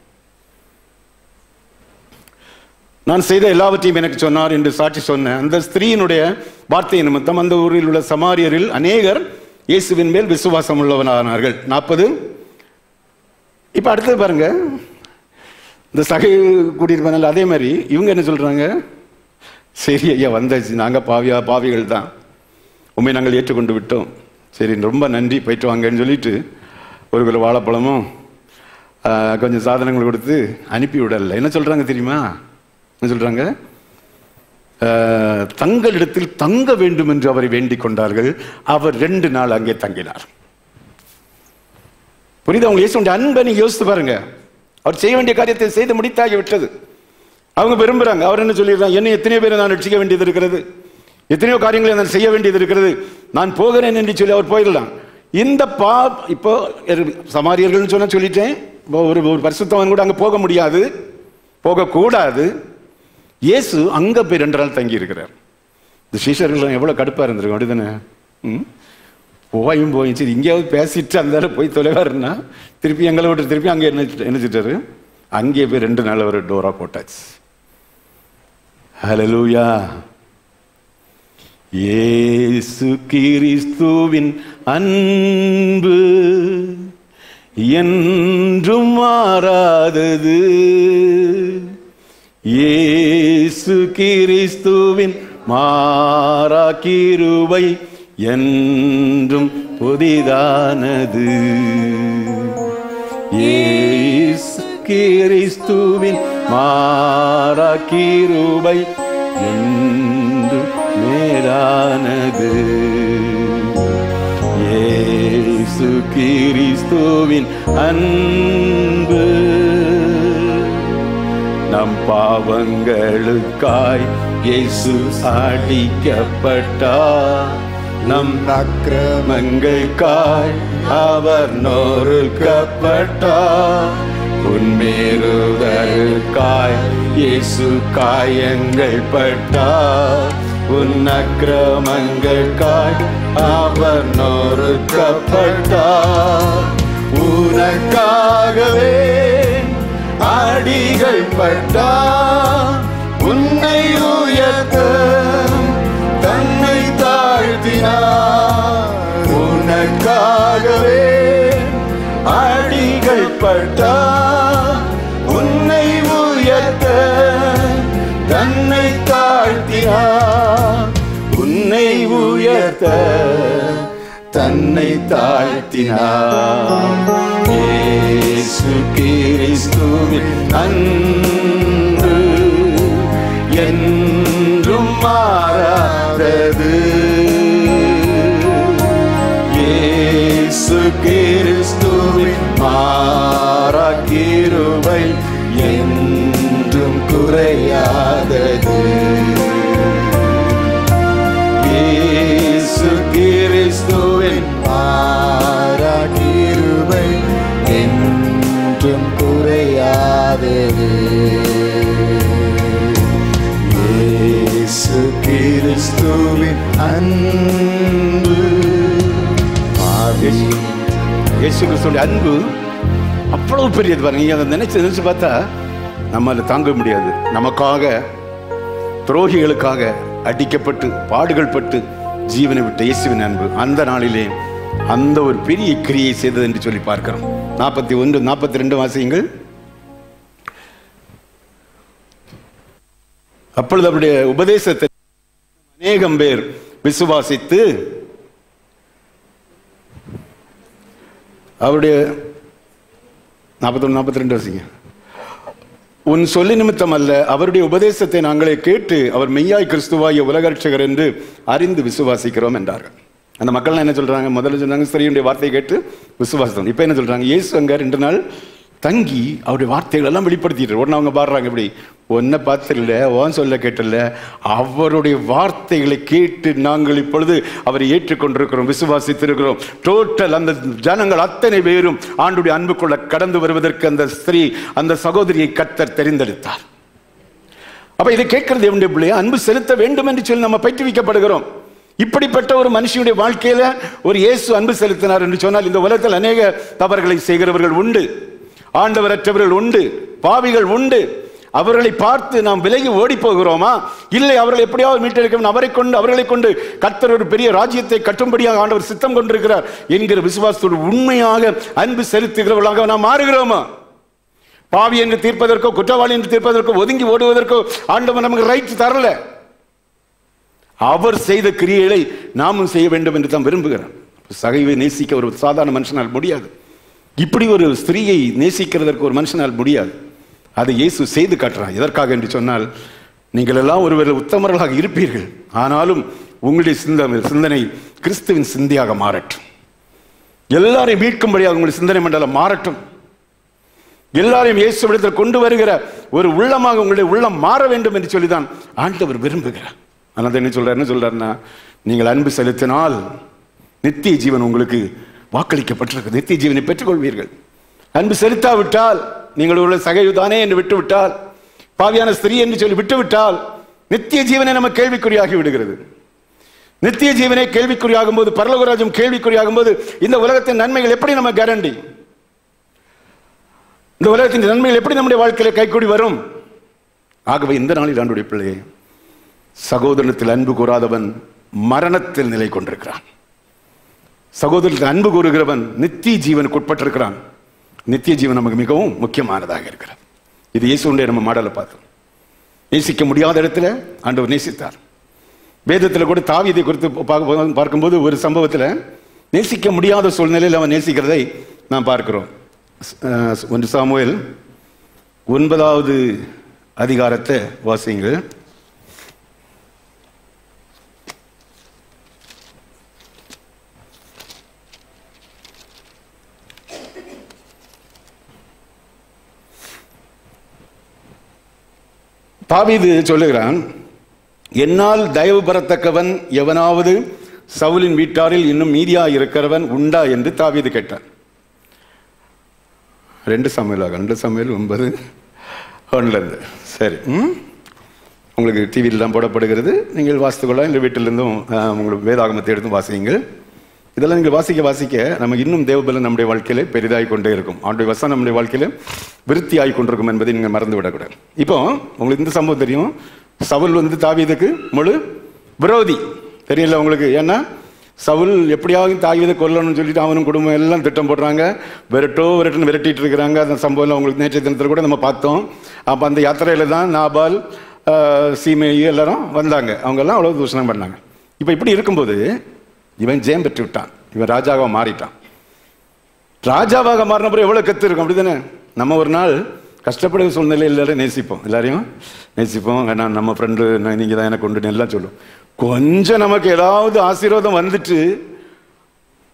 நான் செய்த எல்லாவற்றையும் எனக்கு சொன்னார் என்று சாட்சி சொன்ன அந்த ஸ்திரீயினுடைய வார்த்தை நிமித்தம் அந்த ஊரில் உள்ள சமாரியரில் அநேகர் இயேசுவின் மேல் விசுவாசம் உள்ளவனானார்கள் நாற்பது இப்ப அடுத்தது பாருங்க இந்த சகை கூட்டியிருப்பாங்கல்ல அதே மாதிரி இவங்க என்ன சொல்றாங்க சரி ஐயா வந்தாச்சு நாங்க பாவியா பாவிகள் தான் உண்மை நாங்கள் ஏற்றுக்கொண்டு விட்டோம் சரி ரொம்ப நன்றி போயிட்டு வாங்கன்னு சொல்லிட்டு ஒரு கிலோ வாழைப்பழமும் ஆஹ், கொஞ்சம் சாதனங்கள் கொடுத்து அனுப்பி விடல என்ன சொல்றாங்க தெரியுமா என்ன சொல்றாங்க ஆஹ், தங்களிடத்தில் தங்க வேண்டும் என்று அவரை வேண்டிக் கொண்டார்கள் அவர் ரெண்டு நாள் அங்கே தங்கினார் புரியுதா உங்களுக்கு இயேசுடைய அன்பை நீங்க யோசித்து பாருங்க அவர் செய்ய வேண்டிய காரியத்தை செய்து முடித்தாகி விட்டது அவங்க விரும்புறாங்க அவர் என்ன சொல்லிடுறாங்க என்ன எத்தனையோ பேரை நான் ரட்சிக்க வேண்டியது இருக்கிறது எத்தனையோ காரியங்களை நான் செய்ய வேண்டியது இருக்கிறது நான் போகிறேன் என்று சொல்லி அவர் போயிடலாம் இந்த பா இப்போ எரு- சமாரியர்கள்னு சொன்னா சொல்லிட்டேன் இப்போ ஒரு ஒரு பரிசுத்தவன் கூட அங்க போக முடியாது போகக்கூடாது இயேசு அங்க போய் ரெண்டு நாள் தங்கி இருக்கிறார் இந்த சீஷர்கள் எவ்வளவு கடுப்பா இருந்திருக்கும் அப்படிதானே ம்? போயும் போயும் சரி இங்கேயாவது பேசிட்டு அந்த ஆளு போய் தொலைவாருன்னா திருப்பி எங்களை விட்டு திருப்பி அங்கே என்ன என்னச்சிட்டாரு அங்கே போய் ரெண்டு நாள் அவர் டோரா போட்டாச்சு ஹalleluya இயேசு கிறிஸ்துவின் அன்பு என்றும் மாறாதது இயேசு கிறிஸ்துவின் மாறா கிருபை என்றும் புதிதானது இயேசு கிறிஸ்துவின் மாறா கிருபை என்றும் மேலானது இயேசு கிறிஸ்துவின் அன்பு நம் பாவங்களுக்காய் இயேசு அடிக்கப்பட்டார் நம் அக்கிரமங்களுக்காய் அவர் நொறுக்கப்பட்டார் உன்மேறுதலுக்காய் இயேசு காயங்கள் பட்டார் உன் அக்கிரமங்களுக்காய் அவர் நொறுக்கப்பட்டார் உனக்காகவே அடிகள் பட்டார் உன்னை உயர்த்த தன்னை தாழ்த்தினார் உனக்காகவே அடிகள் பட்டார் உன்னை உயர்த்த தன்னை தாழ்த்தினார் உன்னை உயர்த்த தன்னை தாழ்த்தினார் இயேசு கிறிஸ்துவின் அன்பு என்றும் மாறாதது இயேசு கிறிஸ்துவின் மாறா கிருபை என்றும் என்றும் குறையாதது இயேசு கிறிஸ்துவின் பாராட்டிருவை என்றும் குறையாதது இயேசு கிறிஸ்துவின் அன்பு பாவி இயேசு கிறிஸ்துவோட அன்பு அவ்வளவு பெரியது பாருங்க நீங்க அதை நினைச்சு நினைச்சு பார்த்தா நம்மால தாங்க முடியாது நமக்காக துரோகிகளுக்காக அடிக்கப்பட்டு பாடுகள் பட்டு ஜீவனை விட்ட இயேசுவின் அன்பு அந்த நாளிலே அந்த ஒரு பெரிய கிரியை செய்தது என்று சொல்லி பார்க்கிறோம் நாற்பத்தி ஒன்று நாற்பத்தி ரெண்டு வாசியங்கள் அப்பொழுது அவருடைய உபதேசத்தை அநேகம் பேர் விசுவாசித்து அவருடைய நாற்பத்தொன்று நாற்பத்தி ரெண்டு வசிங்க உன் சொல்லி நிமித்தம் அல்ல அவருடைய உபதேசத்தை நாங்களே கேட்டு அவர் மெய்யாய் கிறிஸ்துவாகிய உலகரட்சகர் என்று அறிந்து விசுவாசிக்கிறோம் என்றார்கள் அந்த மக்கள்லாம் என்ன சொல்றாங்க முதல்ல சொன்னாங்க ஸ்திரீயுடைய வார்த்தையை கேட்டு விசுவாசம் இப்போ என்ன சொல்றாங்க இயேசு அங்க ரெண்டு நாள் தங்கி அவருடைய வார்த்தைகள் எல்லாம் வெளிப்படுத்திட்டு உடனே அவங்க பாடுறாங்க இப்படி ஒன்றை பார்த்தில்ல ஓன் சொல்ல கேட்டல அவருடைய வார்த்தைகளை கேட்டு நாங்கள் இப்பொழுது அவரை ஏற்றுக்கொண்டிருக்கிறோம் விசுவாசித்திருக்கிறோம் டோட்டல் அந்த ஜனங்கள் அத்தனை பேரும் ஆண்டுடைய அன்புக்குள்ள கடந்து வருவதற்கு அந்த ஸ்திரீ அந்த சகோதரியை கத்தர் தெரிந்தெடுத்தார் அப்ப இதை கேட்கிறது என்னுடைய பிள்ளைய அன்பு செலுத்த வேண்டும் என்று சொல்லி நம்ம பயிற்றுவிக்கப்படுகிறோம் இப்படிப்பட்ட ஒரு மனுஷனுடைய வாழ்க்கையில ஒரு இயேசு அன்பு செலுத்தினார் என்று சொன்னால் இந்த உலகத்தில் அநேக தவறுகளை செய்கிறவர்கள் உண்டு ஆண்டவரற்றவர்கள் உண்டு பாவிகள் உண்டு அவர்களை பார்த்து நாம் விலகி ஓடி போகிறோமா இல்லை அவர்களை எப்படியாவது மீட்டெடுக்க அவரை கொண்டு அவர்களை கொண்டு கர்த்தர் ஒரு பெரிய ராஜ்யத்தை கட்டும்படியாக ஆண்டவர் சித்தம் கொண்டிருக்கிறார் என்கிற விசுவாசத்தோடு உண்மையாக அன்பு செலுத்துகிறவர்களாக நாம் மாறுகிறோமா பாவி என்று தீர்ப்பதற்கோ குற்றவாளி என்று தீர்ப்பதற்கோ ஒதுங்கி ஓடுவதற்கோ ஆண்டவன் நமக்கு ரைட் தரல அவர் செய்த கிரியைகளை நாமும் செய்ய வேண்டும் என்று தான் விரும்புகிறார் சகைவை நேசிக்க ஒரு சாதாரண மனுஷனால் முடியாது இப்படி ஒரு ஸ்திரீயை நேசிக்கிறதற்கு ஒரு மனுஷனால் முடியாது அதை இயேசு செய்து காட்டுறான் எதற்காக என்று சொன்னால் நீங்கள் எல்லாம் ஒருவர் உத்தமர்களாக இருப்பீர்கள் ஆனாலும் உங்களுடைய சிந்தனை சிந்தனை கிறிஸ்துவின் சிந்தையாக மாறட்டும் எல்லாரையும் மீட்கும்படியாக உங்களுடைய சிந்தனை மண்டலம் மாறட்டும் எல்லாரையும் இயேசுவிடத்தில் கொண்டு வருகிற ஒரு உள்ளமாக உங்களுடைய உள்ளம் மாற வேண்டும் என்று சொல்லிதான் ஆண்டவர் விரும்புகிறார் ஆனால் என்ன சொல்றாரு என்ன சொல்றாருன்னா நீங்கள் அன்பு செலுத்தினால் நித்திய ஜீவன் உங்களுக்கு வாக்களிக்கப்பட்டிருக்கு நித்திய ஜீவனை பெற்றுக்கொள்வீர்கள் அன்பு செலுத்தாவிட்டால் நீங்கள் உள்ள சகையுதானே என்று விட்டுவிட்டால் பாவியான ஸ்திரீ என்று சொல்லி விட்டுவிட்டால் நித்திய ஜீவனை நம்ம கேள்விக்குறியாகி விடுகிறது நித்திய ஜீவனை கேள்விக்குறியாகும் போது பரலோகராஜம் கேள்விக்குறியாகும் போது இந்த உலகத்தின் நன்மைகள் எப்படி நம்ம கேரண்டி இந்த உலகத்தின் நன்மைகள் எப்படி நம்முடைய வாழ்க்கையில கைக்கூடி வரும் ஆகவே இந்த நாளில் ஆண்டுடைய பிள்ளையே சகோதரத்தில் அன்பு கூறாதவன் மரணத்தில் நிலை கொண்டிருக்கிறான் சகோதரத்தில் அன்பு கூறுகிறவன் நித்திய ஜீவனுக்கு உட்பட்டிருக்கிறான் நித்திய ஜீவன் நமக்கு மிகவும் முக்கியமானதாக இருக்கிறது இது இயேசுடைய நம்ம மாடலை பார்த்தோம் நேசிக்க முடியாத இடத்துல ஆண்டவர் நேசித்தார் வேதத்தில் கூட தாவீதை குறித்து பார்க்க- பார்க்கும்போது ஒரு சம்பவத்தில் நேசிக்க முடியாத சூழ்நிலையில் அவன் நேசிக்கிறதை நாம் பார்க்கிறோம் அஹ் ஒன்று சாமுவேல் ஒன்பதாவது அதிகாரத்தை வாசியுங்கள் தாவீது சொல்லுகிறான் என்னால் தயவு பெறத்தக்கவன் எவனாவது சவுலின் வீட்டாரில் இன்னும் மீதியா இருக்கிறவன் உண்டா என்று தாவீது கேட்டான் ரெண்டு சமையலாக ரெண்டு சமையல் ஒன்பது ஒன்றுல இருந்து சரி ம்? உங்களுக்கு டிவியிலாம் போடப்படுகிறது நீங்கள் வாசித்துக்கொள்ளலாம் இல்லை வீட்டிலிருந்தும் ஆஹ், உங்களுக்கு வேதாகமத்தை எடுத்து வாசியுங்கள் இதெல்லாம் நீங்கள் வாசிக்க வாசிக்க நமக்கு இன்னும் தேவபலம் நம்முடைய வாழ்க்கையில பெரிதாகி கொண்டே இருக்கும் ஆண்டுடைய வசனம் நம்முடைய வாழ்க்கையில விருத்தி ஆகி கொண்டிருக்கும் என்பதை நீங்கள் மறந்து விடக்கூடாது இப்போ உங்களுக்கு இந்த சம்பவம் தெரியும் சவுல் வந்து தாவீதுக்கு முழு விரோதி தெரியல உங்களுக்கு ஏன்னா சவுல் எப்படியாவது தாவீதை கொல்லணும்னு சொல்லிட்டு அவனும் குடும்பம் எல்லாம் திட்டம் போடுறாங்க விரட்டோ விரட்டுன்னு விரட்டிட்டு இருக்கிறாங்க அந்த சம்பவம் உங்களுக்கு நேற்றைய தினத்தில் கூட நம்ம பார்த்தோம் அப்போ அந்த யாத்திரையில தான் நாபால் ஆஹ், சீமை எல்லாரும் வந்தாங்க அவங்க எல்லாம் அவ்வளோ தூஷணம் பண்ணாங்க இப்போ இப்படி இருக்கும்போது இவன் ஜெயம் பெற்று விட்டான் இவன் ராஜாவாக மாறிட்டான் ராஜாவாக மாறின பிறகு எவ்வளவு கத்து இருக்கும் அப்படிதானே நம்ம ஒரு நாள் கஷ்டப்படுற சூழ்நிலை எல்லாரும் நேசிப்போம் எல்லாரையும் நேசிப்போம் நான் நம்ம ஃப்ரெண்டு நீங்க தான் எனக்கு உண்டு எல்லாம் சொல்லுவோம் கொஞ்சம் நமக்கு ஏதாவது ஆசீர்வாதம் வந்துட்டு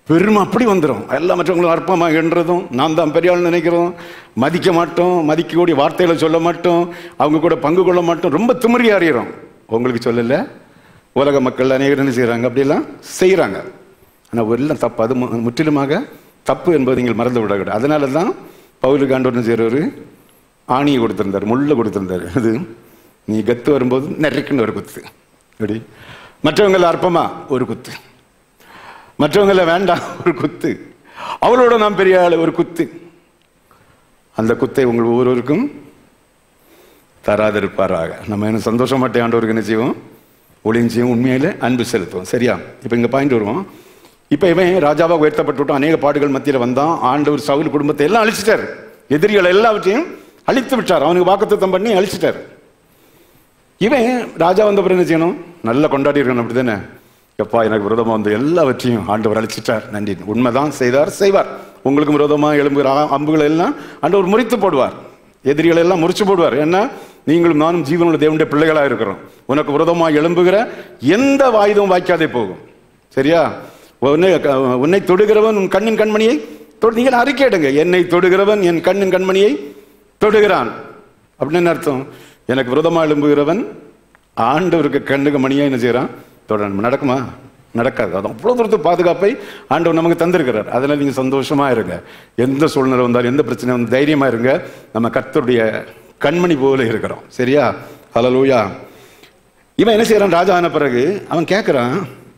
பெருமை அப்படி வந்துடும் எல்லாம் மற்றவங்களும் அற்பமாக என்றதும் நான் தான் பெரிய ஆள் நினைக்கிறோம் மதிக்க மாட்டோம் மதிக்கக்கூடிய வார்த்தைகளை சொல்ல மாட்டோம் அவங்க கூட பங்கு கொள்ள மாட்டோம் ரொம்ப திமிரி அறிகிறோம் உங்களுக்கு சொல்லலை உலக மக்கள் அநேகர் என்ன செய்கிறாங்க அப்படிலாம் செய்கிறாங்க ஆனால் எல்லாம் தப்பு அது மு- முற்றிலுமாக தப்பு என்பதை நீங்கள் மறந்து விடக்கூடாது அதனால தான் பவுலுக்கு ஆண்டவர்னு செய்கிறவர் ஆணியை கொடுத்திருந்தார் முள்ள கொடுத்திருந்தார் அது நீ கத்து வரும்போது நெருக்குன்னு ஒரு குத்து அப்படி மற்றவங்கள அற்பமா ஒரு குத்து மற்றவங்கள வேண்டாம் ஒரு குத்து அவளோட நாம் பெரிய ஆளு ஒரு குத்து அந்த குத்தை உங்கள் ஒவ்வொருவருக்கும் தராதிருப்பாராக நம்ம என்ன சந்தோஷமாட்டே ஆண்டவருக்கு என்ன செய்வோம் ஒளிஞ்சியும் உண்மையில அன்பு செலுத்துவோம் சரியா இப்போ இங்க பாயிண்ட் வருவோம் இப்போ இவன் ராஜாவாக உயர்த்தப்பட்டுவிட்டான் அநேக பாடுகள் மத்தியில் வந்தான் ஆண்டவர் சவுல் குடும்பத்தை எல்லாம் அழிச்சிட்டார் எதிரிகள் எல்லாவற்றையும் அழித்து விட்டார் அவனுக்கு வாக்குத்தத்தம் பண்ணி அழிச்சிட்டார் இவன் ராஜா வந்த பிறகு என்ன செய்யணும் நல்லா கொண்டாடி இருக்கணும் அப்படி தானே எப்பா எனக்கு விரோதமாக வந்த எல்லாவற்றையும் ஆண்டவர் அழிச்சிட்டார் நன்றி உண்மைதான் செய்தார் செய்வார் உங்களுக்கு விரோதமாக எழும்புகிற ஆ- அம்புகளை எல்லாம் ஆண்டவர் முறித்து போடுவார் எதிரிகளை எல்லாம் முறிச்சு போடுவார் ஏன்னா நீங்களும் நானும் ஜீவனுள்ள தேவனுடைய பிள்ளைகளாக இருக்கிறோம் உனக்கு விரோதமாக எழும்புகிற எந்த வாயுதம் வாய்க்காதே போகும் சரியா உன்னை உன்னை தொடுகிறவன் உன் கண்ணின் கண்மணியை தொடு நீங்கள் அறிக்கையிடுங்க என்னை தொடுகிறவன் என் கண்ணின் கண்மணியை தொடுகிறான் அப்படின்னு என்ன அர்த்தம் எனக்கு விரோதமாக எழும்புகிறவன் ஆண்டவருக்கு கண்ணுக்கு மணியா என்ன செய்யறான் தொடரணும் நடக்குமா நடக்காது அது அவ்வளோ தூரத்து பாதுகாப்பை ஆண்டவர் நமக்கு தந்திருக்கிறார் அதனால நீங்க சந்தோஷமா இருங்க எந்த சூழ்நிலை வந்தாலும் எந்த பிரச்சனை வந்து தைரியமா இருங்க நம்ம கர்த்தருடைய கண்மணி போல இருக்கிறோம் சரியா ஹalleluya இவன் என்ன செய்யறான் ராஜா ஆன பிறகு அவன் கேட்குறான்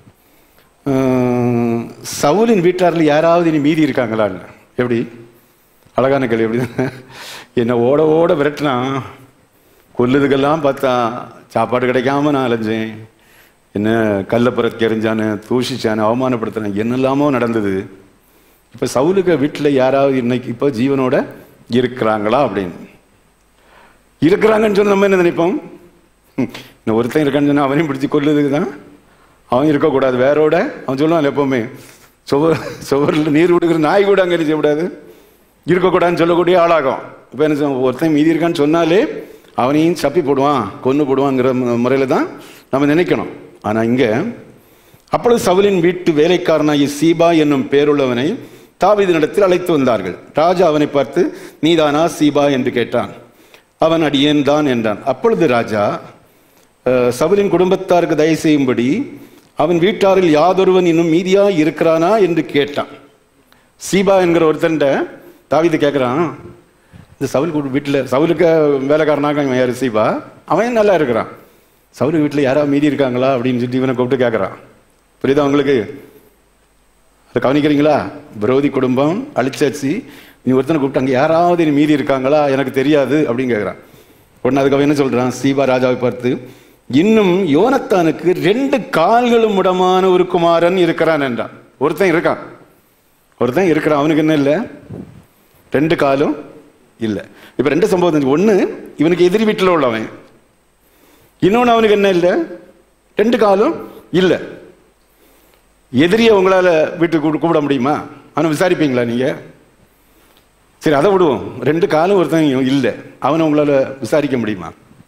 சவுலின் வீட்டாரில் யாராவது இனி மீதி இருக்காங்களான்னு எப்படி அழகான கேள்வி எப்படி என்னை ஓட ஓட விரட்டினான் கொல்லுதுக்கெல்லாம் பார்த்தா சாப்பாடு கிடைக்காம நான் அலைஞ்சேன் என்ன கள்ளப்புறத்துக்கு எறிஞ்சானு தூஷிச்சானு அவமானப்படுத்தினேன் என்னெல்லாமோ நடந்தது இப்போ சவுலுக்கு வீட்டில் யாராவது இன்னைக்கு இப்போ ஜீவனோட இருக்கிறாங்களா அப்படின்னு இருக்கிறாங்கன்னு சொன்னா நம்ம என்ன நினைப்போம் ஹம், இன்னும் ஒருத்தன் இருக்கான்னு சொன்னா அவனையும் பிடிச்சி கொல்லுதுக்கு தான் அவன் இருக்கக்கூடாது வேரோட அவன் சொல்லுவான் எப்பவுமே சுவர் சுவரில் நீர் விடுகிற நாய் கூட அங்கே என்ன செய்யக்கூடாது இருக்கக்கூடாதுன்னு சொல்லக்கூடிய ஆளாகும் இப்போ என்ன சொல்ல ஒருத்தன் மீதி இருக்கான்னு சொன்னாலே அவனையும் சப்பி போடுவான் கொன்று போடுவாங்கிற முறையில் தான் நம்ம நினைக்கணும் ஆனால் இங்கே அப்பொழுது சவுலின் வீட்டு வேலைக்காரனாகிய சீபா என்னும் பேருள்ளவனை தாவீதினிடத்தில் அழைத்து வந்தார்கள் ராஜா அவனை பார்த்து நீதானா சீபா என்று கேட்டான் அவன் அடியேன் தான் என்றான் அப்பொழுது ராஜா அஹ், சவுலின் குடும்பத்தாருக்கு தயவு செய்யும்படி அவன் வீட்டாரில் யாதொருவன் இன்னும் மீதியா இருக்கிறானா என்று கேட்டான் சீபா என்கிற ஒருத்தன்ட்ட தாவீது கேட்குறான் இந்த சவுல் கூட வீட்டில் சவுலுக்கு வேலைக்காரனாக இவன் யார் சீபா அவன் நல்லா இருக்கிறான் சவுல் வீட்டில் யாராவது மீதி இருக்காங்களா அப்படின்னு சொல்லி இவனை கூப்பிட்டு கேட்குறான் புரியுதா உங்களுக்கு அதை கவனிக்கிறீங்களா விரோதி குடும்பம் அழிச்சாச்சு நீ ஒருத்தனை கூப்பிட்டு அங்கே யாராவது இனி மீதி இருக்காங்களா எனக்கு தெரியாது அப்படின்னு கேட்குறான் உடனே அதுக்கு அவன் என்ன சொல்றான் சீபா ராஜாவை பார்த்து இன்னும் யோனத்தானுக்கு ரெண்டு கால்களும் உடமான ஒரு குமாரன் இருக்கிறான் என்றான் ஒருத்தன் இருக்கான் ஒருத்தன் இருக்கிறான் அவனுக்கு என்ன இல்லை ரெண்டு காலும் இல்லை இப்போ ரெண்டு சம்பவம் தெரிஞ்சு ஒன்று இவனுக்கு எதிரி வீட்டில் உள்ளவன் இன்னொன்று அவனுக்கு என்ன இல்லை ரெண்டு காலும் இல்லை எதிரியை உங்களால் வீட்டுக்கு கூப்பிட- கூப்பிட முடியுமா அவனை விசாரிப்பீங்களா நீங்கள் சரி அதை விடுவோம் ரெண்டு காலும் ஒருத்தன் இல்லை அவனை உங்களால் விசாரிக்க முடியுமா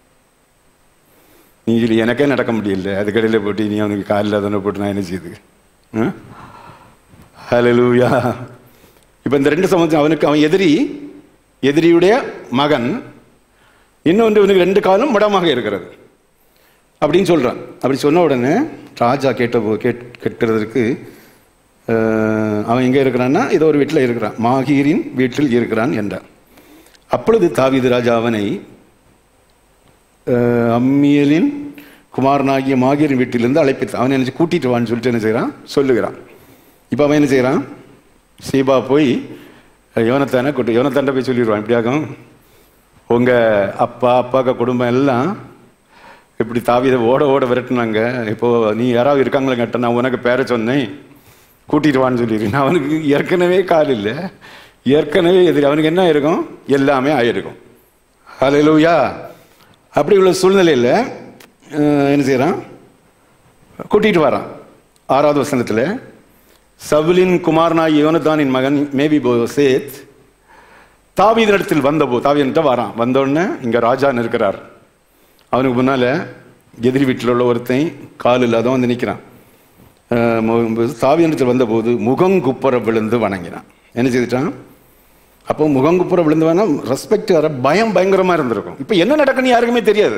நீ இல்லை எனக்கே நடக்க முடியல அதுக்கடையில் போட்டு நீ அவனுக்கு காலில் அதனை போட்டு நான் என்ன செய்யுது ஹலலூயா இப்போ இந்த ரெண்டு சம்பந்தம் அவனுக்கு அவன் எதிரி எதிரியுடைய மகன் இன்னொன்று இவனுக்கு ரெண்டு காலும் முடமாக இருக்கிறது அப்படின்னு சொல்றான் அப்படி சொன்ன உடனே ராஜா கேட்ட போ- கேட் கேட்கிறதுக்கு அஹ், அவன் எங்கே இருக்கிறான்னா ஏதோ ஒரு வீட்டில் இருக்கிறான் மாகீரின் வீட்டில் இருக்கிறான் என்றான் அப்பொழுது தாவீது ராஜா அவனை அஹ், அம்மியலின் குமாரனாகிய மாகீரின் வீட்டிலிருந்து அழைப்பித்தான் அவனை என்ன கூட்டிட்டு வான்னு சொல்லிட்டு என்ன செய்கிறான் சொல்லுகிறான் இப்போ அவன் என்ன செய்கிறான் சீபா போய் யோனத்தானை கூட்டு யோனத்தாண்ட போய் சொல்லிடுவான் இப்படியாகும் உங்கள் அப்பா அப்பாக்க குடும்பம் எல்லாம் இப்படி தாவிதை ஓட ஓட விரட்டுனாங்க இப்போ நீ யாராவது இருக்காங்களா கேட்ட நான் உனக்கு பேர சொன்னேன் கூட்டிட்டு வான்னு சொல்லிடுறேன் அவனுக்கு ஏற்கனவே கால் இல்லை ஏற்கனவே எதிரி அவனுக்கு என்ன இருக்கும் எல்லாமே ஆயிருக்கும் ஹalleluya அப்படி உள்ள சூழ்நிலையில் அஹ், என்ன செய்கிறான் கூட்டிட்டு வரான் ஆறாவது வசனத்தில் சவுலின் குமாரனாய் யோனதானின் மகன் மேபி சேத் தாவீதனிடத்தில் வந்தபோது தாவீதன்ட்ட வரான் வந்தோடனே இங்கே ராஜான்னு இருக்கிறார் அவனுக்கு முன்னால் எதிரி வீட்டில் உள்ள ஒருத்தன் கால் இல்லாதவன் வந்து நிற்கிறான் அஹ், மு- தாவீது வந்தபோது முகங்குப்புற விழுந்து வணங்கினான் என்ன செய்துட்டான் அப்போ முகங்குப்புற விழுந்து வேணா ரெஸ்பெக்ட் வர பயம் பயங்கரமா இருந்திருக்கும் இப்போ என்ன நடக்குன்னு யாருக்குமே தெரியாது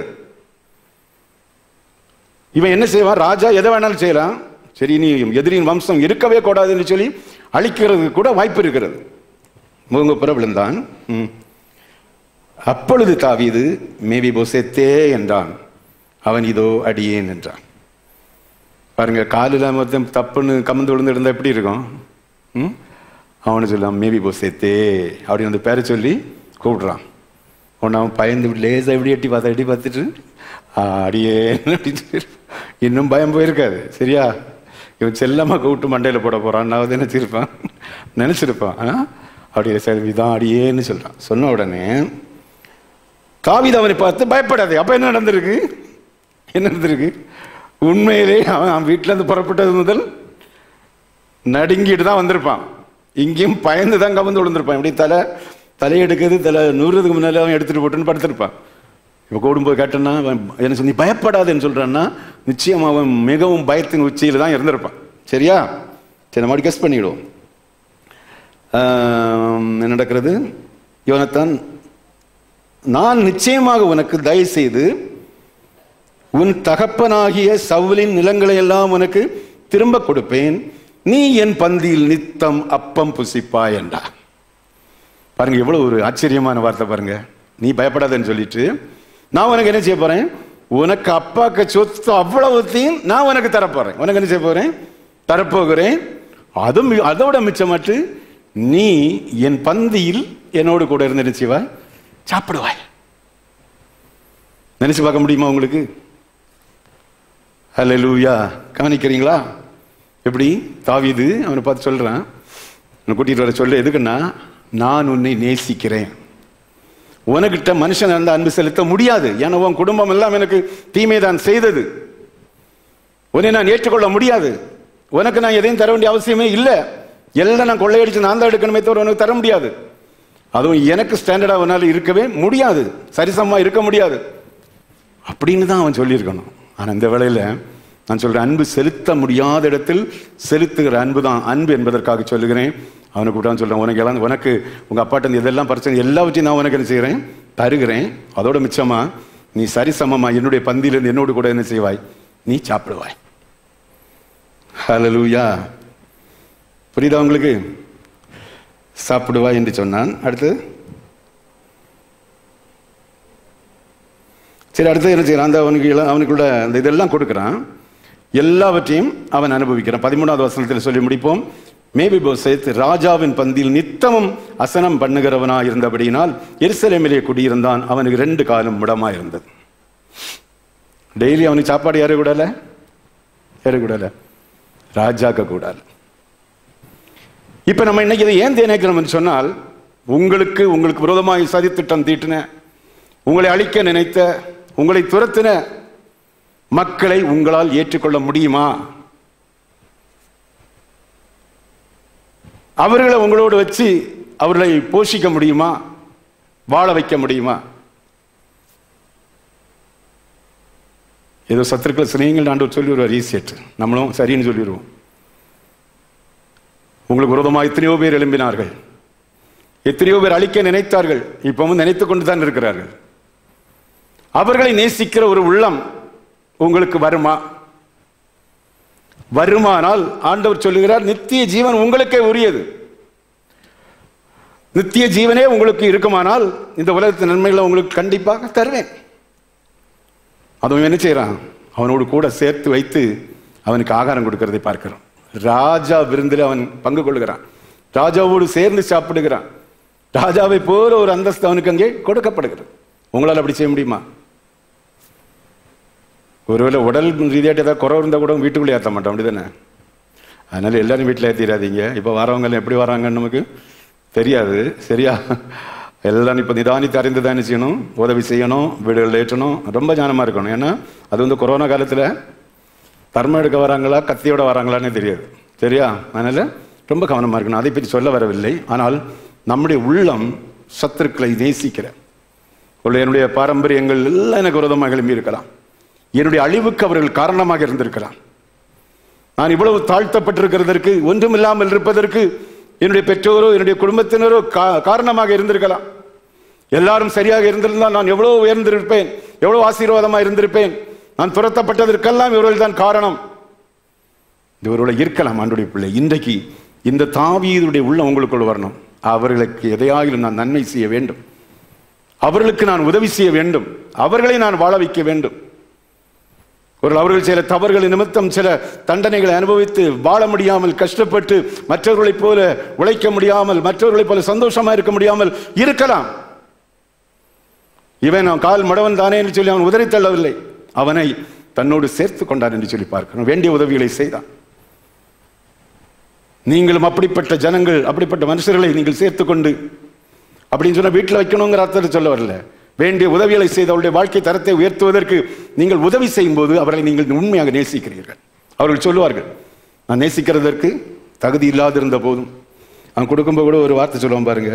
இவன் என்ன செய்வான் ராஜா எதை வேணாலும் செய்யலாம் சரி நீ எதிரியின் வம்சம் இருக்கவே கூடாதுன்னு சொல்லி அழிக்கிறது கூட வாய்ப்பு இருக்கிறது முகங்குப்புற விழுந்தான் ம். அப்பொழுது தாவீது மேவி போசெத்தே என்றான் அவன் இதோ அடியேன் என்றான் பாருங்க காலில் மொத்தம் தப்புன்னு கமந்து விழுந்து இருந்தா எப்படி இருக்கும் ம்? அவனு சொல்லான் மேபி போசேத்தே அப்படின்னு அந்த பேரை சொல்லி கூப்பிடுறான் உன்னை அவன் பயந்து லேசாக எப்படி எட்டி பார்த்தா எட்டி பார்த்துட்டு "ஆ, அடியே அப்படின்னு சொல்லி, இன்னும் பயம் போயிருக்காது சரியா இவன் செல்லமாக கூப்பிட்டு மண்டையில் போட போறான் நான் வந்து நினச்சிருப்பான் நினச்சிருப்பான் ஆ அப்படியே சரி இதான் அடியேன்னு சொல்றான் சொன்ன உடனே தாவீது அவனை பார்த்து பயப்படாதே அப்ப என்ன நடந்திருக்கு என்ன நடந்திருக்கு உண்மையிலே அவன் அவன் வீட்டுல இருந்து புறப்பட்டது முதல் நடுங்கிட்டு தான் வந்திருப்பான் இங்கேயும் பயந்து தான் கவர்ந்து விழுந்திருப்பான் இப்படி தலை தலை எடுக்கிறது தலை நூறுறதுக்கு முன்னால அவன் எடுத்துட்டு போட்டுன்னு படுத்திருப்பான் இப்போ கூடும்போது கேட்டேன்னா அவன் என்ன சொல்லி பயப்படாதுன்னு சொல்றான்னா நிச்சயம் அவன் மிகவும் பயத்தின் உச்சியில தான் இருந்திருப்பான் சரியா சரி நம்ம கெஸ் பண்ணிவிடுவோம் ஆம், என்ன நடக்கிறது யோனத்தான் நான் நிச்சயமாக உனக்கு தயவு செய்து உன் தகப்பனாகிய சவுலின் நிலங்களை எல்லாம் உனக்கு திரும்ப கொடுப்பேன் நீ என் பந்தியில் நித்தம் அப்பம் புசிப்பாய் என்றா பாருங்க எவ்வளவு ஒரு ஆச்சரியமான வார்த்தை பாருங்க நீ பயப்படாதன்னு சொல்லிட்டு நான் உனக்கு என்ன செய்ய போறேன் உனக்கு அப்பாக்கு சொத்து அவ்வளவுத்தையும் நான் உனக்கு தரப்போறேன் உனக்கு என்ன செய்ய போறேன் தரப்போகிறேன் அதுவும் மி- அதோட மிச்சமட்டு நீ என் பந்தியில் என்னோடு கூட இருந்து என்ன செய்வாய் சாப்பிடுவாய் நினைச்சு பார்க்க முடியுமா உங்களுக்கு ஹalleluya கவனிக்கிறீங்களா எப்படி தாவீது அவனை பார்த்து சொல்றான் உன்னை கூட்டிட்டு வர சொல்ல எதுக்குன்னா நான் உன்னை நேசிக்கிறேன் உனக்கிட்ட மனுஷன் அந்த அன்பு செலுத்த முடியாது ஏன்னா உன் குடும்பம் எல்லாம் எனக்கு தீமை தான் செய்தது உன்னை நான் ஏற்றுக்கொள்ள முடியாது உனக்கு நான் எதையும் தர வேண்டிய அவசியமே இல்லை எல்லாம் நான் கொள்ளையடிச்சு நான் தான் எடுக்கணுமே தவிர உனக்கு தர முடியாது அதுவும் எனக்கு ஸ்டாண்டர்டா உன்னால இருக்கவே முடியாது சரிசமமா இருக்க முடியாது அப்படின்னு தான் அவன் சொல்லியிருக்கணும் ஆனா இந்த வேளையில நான் சொல்றேன் அன்பு செலுத்த முடியாத இடத்தில் செலுத்துகிற அன்பு தான் அன்பு என்பதற்காக சொல்லுகிறேன் அவனை கூட்டான்னு சொல்றேன் உனக்கு எல்லாம் உனக்கு உங்க அப்பாட்ட இருந்து இதெல்லாம் பிரச்சனை எல்லாவற்றையும் நான் உனக்கு என்ன செய்கிறேன் தருகிறேன் அதோட மிச்சமா நீ சரிசமமா என்னுடைய பந்தியிலிருந்து என்னோடு கூட என்ன செய்வாய் நீ சாப்பிடுவாய் ஹalleluya புரியுதா உங்களுக்கு சாப்பிடுவாய் என்று சொன்னான் அடுத்து சரி அடுத்து என்ன செய்யறான் அந்த அவனுக்கு இள- அவனுக்குள்ள அந்த இதெல்லாம் கொடுக்குறான் எல்லாவற்றையும் அவன் அனுபவிக்கிறான் பதிமூணாவது வசனத்தில் சொல்லி முடிப்போம் மேபி போசேத் ராஜாவின் பந்தியில் நித்தமும் அசனம் பண்ணுகிறவனா இருந்தபடியினால் எருசலேமிலே குடியிருந்தான் அவனுக்கு ரெண்டு காலம் முடமா இருந்தது டெய்லி அவனுக்கு சாப்பாடு யாரு கூடல யாரு கூடல ராஜாக்க கூடாது இப்ப நம்ம இன்னைக்கு இதை ஏன் தியானிக்கிறோம்னு சொன்னால் உங்களுக்கு உங்களுக்கு விரோதமாக சதித்திட்டம் தீட்டின உங்களை அழிக்க நினைத்த உங்களை துரத்தின மக்களை உங்களால் ஏற்றுக்கொள்ள முடியுமா அவர்களை உங்களோடு வச்சு அவர்களை போஷிக்க முடியுமா வாழ வைக்க முடியுமா ஏதோ சத்துருக்களை சிநேகங்கள் ஆண்டவர் சொல்லி வருவார் ஈசியட் நம்மளும் சரின்னு சொல்லிடுவோம் உங்களுக்கு விரோதமாக எத்தனையோ பேர் எழும்பினார்கள் எத்தனையோ பேர் அழிக்க நினைத்தார்கள் இப்பவும் நினைத்துக் கொண்டு தான் இருக்கிறார்கள் அவர்களை நேசிக்கிற ஒரு உள்ளம் உங்களுக்கு வருமா வருமானால் ஆண்டவர் சொல்லுகிறார் நித்திய ஜீவன் உங்களுக்கே உரியது நித்திய ஜீவனே உங்களுக்கு இருக்குமானால் இந்த உலகத்தின் நன்மைகளை உங்களுக்கு கண்டிப்பாக தருவேன் அதுவும் என்ன செய்யறான் அவனோடு கூட சேர்த்து வைத்து அவனுக்கு ஆகாரம் கொடுக்கிறதை பார்க்கிறோம் ராஜா விருந்தில் அவன் பங்கு கொள்கிறான் ராஜாவோடு சேர்ந்து சாப்பிடுகிறான் ராஜாவை போல ஒரு அந்தஸ்து அவனுக்கு அங்கே கொடுக்கப்படுகிறது உங்களால் அப்படி செய்ய முடியுமா ஒருவேளை உடல் ரீதியாட்டு ஏதாவது குறை இருந்தால் கூட வீட்டுக்குள்ளே ஏற்ற மாட்டோம் அப்படிதானே அதனால எல்லாரும் வீட்டில் ஏற்றிடாதீங்க இப்போ வரவங்க எல்லாம் எப்படி வராங்கன்னு நமக்கு தெரியாது சரியா எல்லாம் இப்போ நிதானித்து அறிந்து தான் என்ன செய்யணும் உதவி செய்யணும் வீடுகளில் ஏற்றணும் ரொம்ப ஞானமாக இருக்கணும் ஏன்னா அது வந்து கொரோனா காலத்தில் தர்மம் எடுக்க வராங்களா கத்தியோட வராங்களான்னு தெரியாது சரியா அதனால ரொம்ப கவனமாக இருக்கணும் அதை பற்றி சொல்ல வரவில்லை ஆனால் நம்முடைய உள்ளம் சத்துருக்களை நேசிக்கிற உள்ள என்னுடைய பாரம்பரியங்கள் எல்லாம் எனக்கு விரோதமாக எழும்பி இருக்கலாம் என்னுடைய அழிவுக்கு அவர்கள் காரணமாக இருந்திருக்கலாம் நான் இவ்வளவு தாழ்த்தப்பட்டிருக்கிறதற்கு ஒன்றுமில்லாமல் இருப்பதற்கு என்னுடைய பெற்றோரோ என்னுடைய குடும்பத்தினரோ கா- காரணமாக இருந்திருக்கலாம் எல்லாரும் சரியாக இருந்திருந்தால் நான் எவ்வளவு உயர்ந்திருப்பேன் எவ்வளவு ஆசீர்வாதமா இருந்திருப்பேன் நான் துரத்தப்பட்டதற்கெல்லாம் இவர்கள் தான் காரணம் இவரோட இருக்கலாம் ஆண்டுடைய பிள்ளை இன்றைக்கு இந்த தாவீதுடைய உள்ள உங்களுக்குள் வரணும் அவர்களுக்கு எதையாயிலும் நான் நன்மை செய்ய வேண்டும் அவர்களுக்கு நான் உதவி செய்ய வேண்டும் அவர்களை நான் வாழ வைக்க வேண்டும் ஒரு அவர்கள் சில தவறுகள் நிமித்தம் சில தண்டனைகளை அனுபவித்து வாழ முடியாமல் கஷ்டப்பட்டு மற்றவர்களைப் போல உழைக்க முடியாமல் மற்றவர்களைப் போல சந்தோஷமா இருக்க முடியாமல் இருக்கலாம் இவன் அவன் கால் மடவன் தானே என்று சொல்லி அவன் உதறி தள்ளவில்லை அவனை தன்னோடு சேர்த்து கொண்டான் என்று சொல்லி பார்க்கணும் வேண்டிய உதவிகளை செய்தான் நீங்களும் அப்படிப்பட்ட ஜனங்கள் அப்படிப்பட்ட மனுஷர்களை நீங்கள் சேர்த்துக்கொண்டு அப்படின்னு சொன்னா வீட்டில் வைக்கணுங்கிற அர்த்தத்தை சொல்ல வரல வேண்டிய உதவிகளை செய்து அவருடைய வாழ்க்கை தரத்தை உயர்த்துவதற்கு நீங்கள் உதவி செய்யும் போது அவர்களை நீங்கள் உண்மையாக நேசிக்கிறீர்கள் அவர்கள் சொல்லுவார்கள் நான் நேசிக்கிறதற்கு தகுதி இல்லாதிருந்த போதும் அவன் கொடுக்கும்போது கூட ஒரு வார்த்தை சொல்லுவான் பாருங்க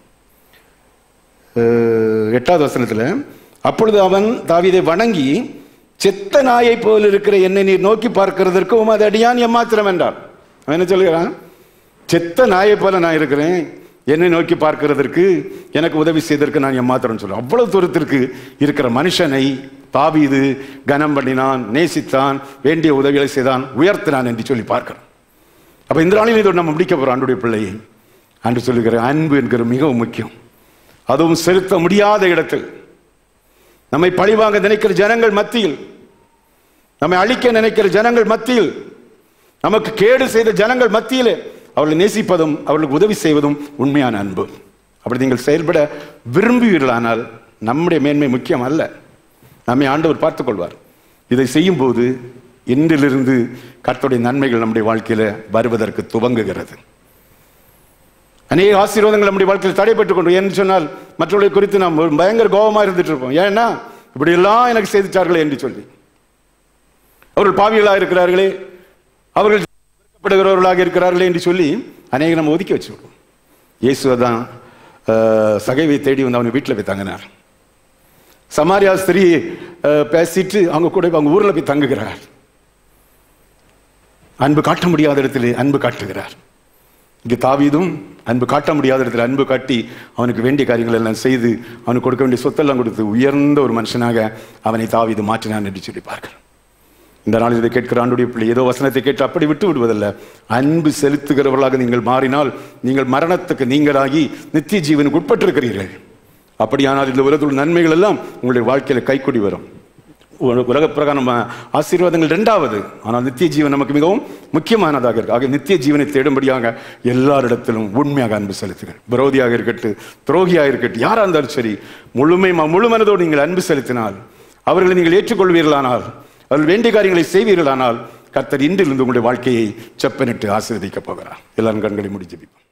அஹ், எட்டாவது வசனத்துல அப்பொழுது அவன் தாவீதை வணங்கி செத்த நாயை போல் இருக்கிற என்னை நீர் நோக்கி பார்க்கிறதற்கு உமது அடியான் எம்மாத்திரம் என்றான் அவன் என்ன சொல்லுகிறான் செத்த நாயை போல நான் இருக்கிறேன் என்னை நோக்கி பார்க்கிறதற்கு எனக்கு உதவி செய்ததற்கு நான் எம்மாத்திரம் சொல்றேன் அவ்வளவு தூரத்திற்கு இருக்கிற மனுஷனை தாவீது கனம் பண்ணினான் நேசித்தான் வேண்டிய உதவிகளை செய்தான் உயர்த்தினான் என்று சொல்லி பார்க்கிறோம் அப்ப இந்த நாளில் இதோடு நம்ம முடிக்க போறோம் ஆண்டுடைய பிள்ளையை அன்று சொல்லுகிற அன்பு என்கிற மிகவும் முக்கியம் அதுவும் செலுத்த முடியாத இடத்தில் நம்மை பழிவாங்க நினைக்கிற ஜனங்கள் மத்தியில் நம்மை அழிக்க நினைக்கிற ஜனங்கள் மத்தியில் நமக்கு கேடு செய்த ஜனங்கள் மத்தியிலே அவர்களை நேசிப்பதும் அவர்களுக்கு உதவி செய்வதும் உண்மையான அன்பு அப்படி நீங்கள் செயல்பட விரும்புவீர்களானால் நம்முடைய மேன்மை முக்கியம் அல்ல நம்மை ஆண்டவர் பார்த்துக் கொள்வார் இதை செய்யும் போது இன்றிலிருந்து கர்த்தருடைய நன்மைகள் நம்முடைய வாழ்க்கையில வருவதற்கு துவங்குகிறது அநேக ஆசீர்வாதங்கள் நம்முடைய வாழ்க்கையில் தடைப்பட்டுக் கொண்டு ஏன்னு சொன்னால் மற்றவர்களை குறித்து நாம் ஒரு பயங்கர கோபமா இருந்துட்டு இருப்போம் ஏன்னா இப்படி எல்லாம் எனக்கு செய்துட்டார்களே என்று சொல்லி அவர்கள் பாவிகளாக இருக்கிறார்களே அவர்கள் வெறுக்கப்படுகிறவர்களாக இருக்கிறார்களே என்று சொல்லி அநேக நம்ம ஒதுக்கி வச்சுருக்கோம் இயேசுவை தான் அஹ், சகைவை தேடி வந்து அவனை வீட்டில் போய் தங்கினார் சமாரியா ஸ்திரீ அஹ், பேசிட்டு அவங்க கூட அவங்க ஊர்ல போய் தங்குகிறார் அன்பு காட்ட முடியாத இடத்திலே அன்பு காட்டுகிறார் இங்கே தாவீதும் அன்பு காட்ட முடியாத இடத்துல அன்பு காட்டி அவனுக்கு வேண்டிய காரியங்கள் எல்லாம் செய்து அவனுக்கு கொடுக்க வேண்டிய சொத்தெல்லாம் கொடுத்து உயர்ந்த ஒரு மனுஷனாக அவனை தாவீது மாற்றினான் என்று சொல்லி பார்க்கிறோம் இந்த நாளில் இதை கேட்கிற ஆண்டுடைய பிள்ளை ஏதோ வசனத்தை கேட்டு அப்படி விட்டு விடுவதல்ல அன்பு செலுத்துகிறவர்களாக நீங்கள் மாறினால் நீங்கள் மரணத்துக்கு நீங்களாகி நித்திய ஜீவனுக்கு உட்பட்டிருக்கிறீர்கள் அப்படியானால் இந்த உலகத்தில் உள்ள நன்மைகள் எல்லாம் உங்களுடைய வாழ்க்கையில கைக்கூடி வரும் உல- உலக பிரகாரம் ஆசீர்வாதங்கள் இரண்டாவது ஆனால் நித்திய ஜீவன் நமக்கு மிகவும் முக்கியமானதாக இருக்கு ஆக நித்திய ஜீவனை தேடும்படியாக எல்லாரிடத்திலும் உண்மையாக அன்பு செலுத்துங்கள் விரோதியாக இருக்கட்டும் துரோகியாக இருக்கட்டும் யாரா இருந்தாலும் சரி முழுமை முழு மனதோடு நீங்கள் அன்பு செலுத்தினால் அவர்களை நீங்கள் ஏற்றுக்கொள்வீர்களானால் அவர்கள் வேண்டிய காரியங்களை செய்வீர்களானால் கர்த்தர் இன்றிலிருந்து உங்களுடைய வாழ்க்கையை செப்பனிட்டு ஆசீர்வதிக்கப் போகிறார் எல்லாரும் கண்களை முடிஞ்சு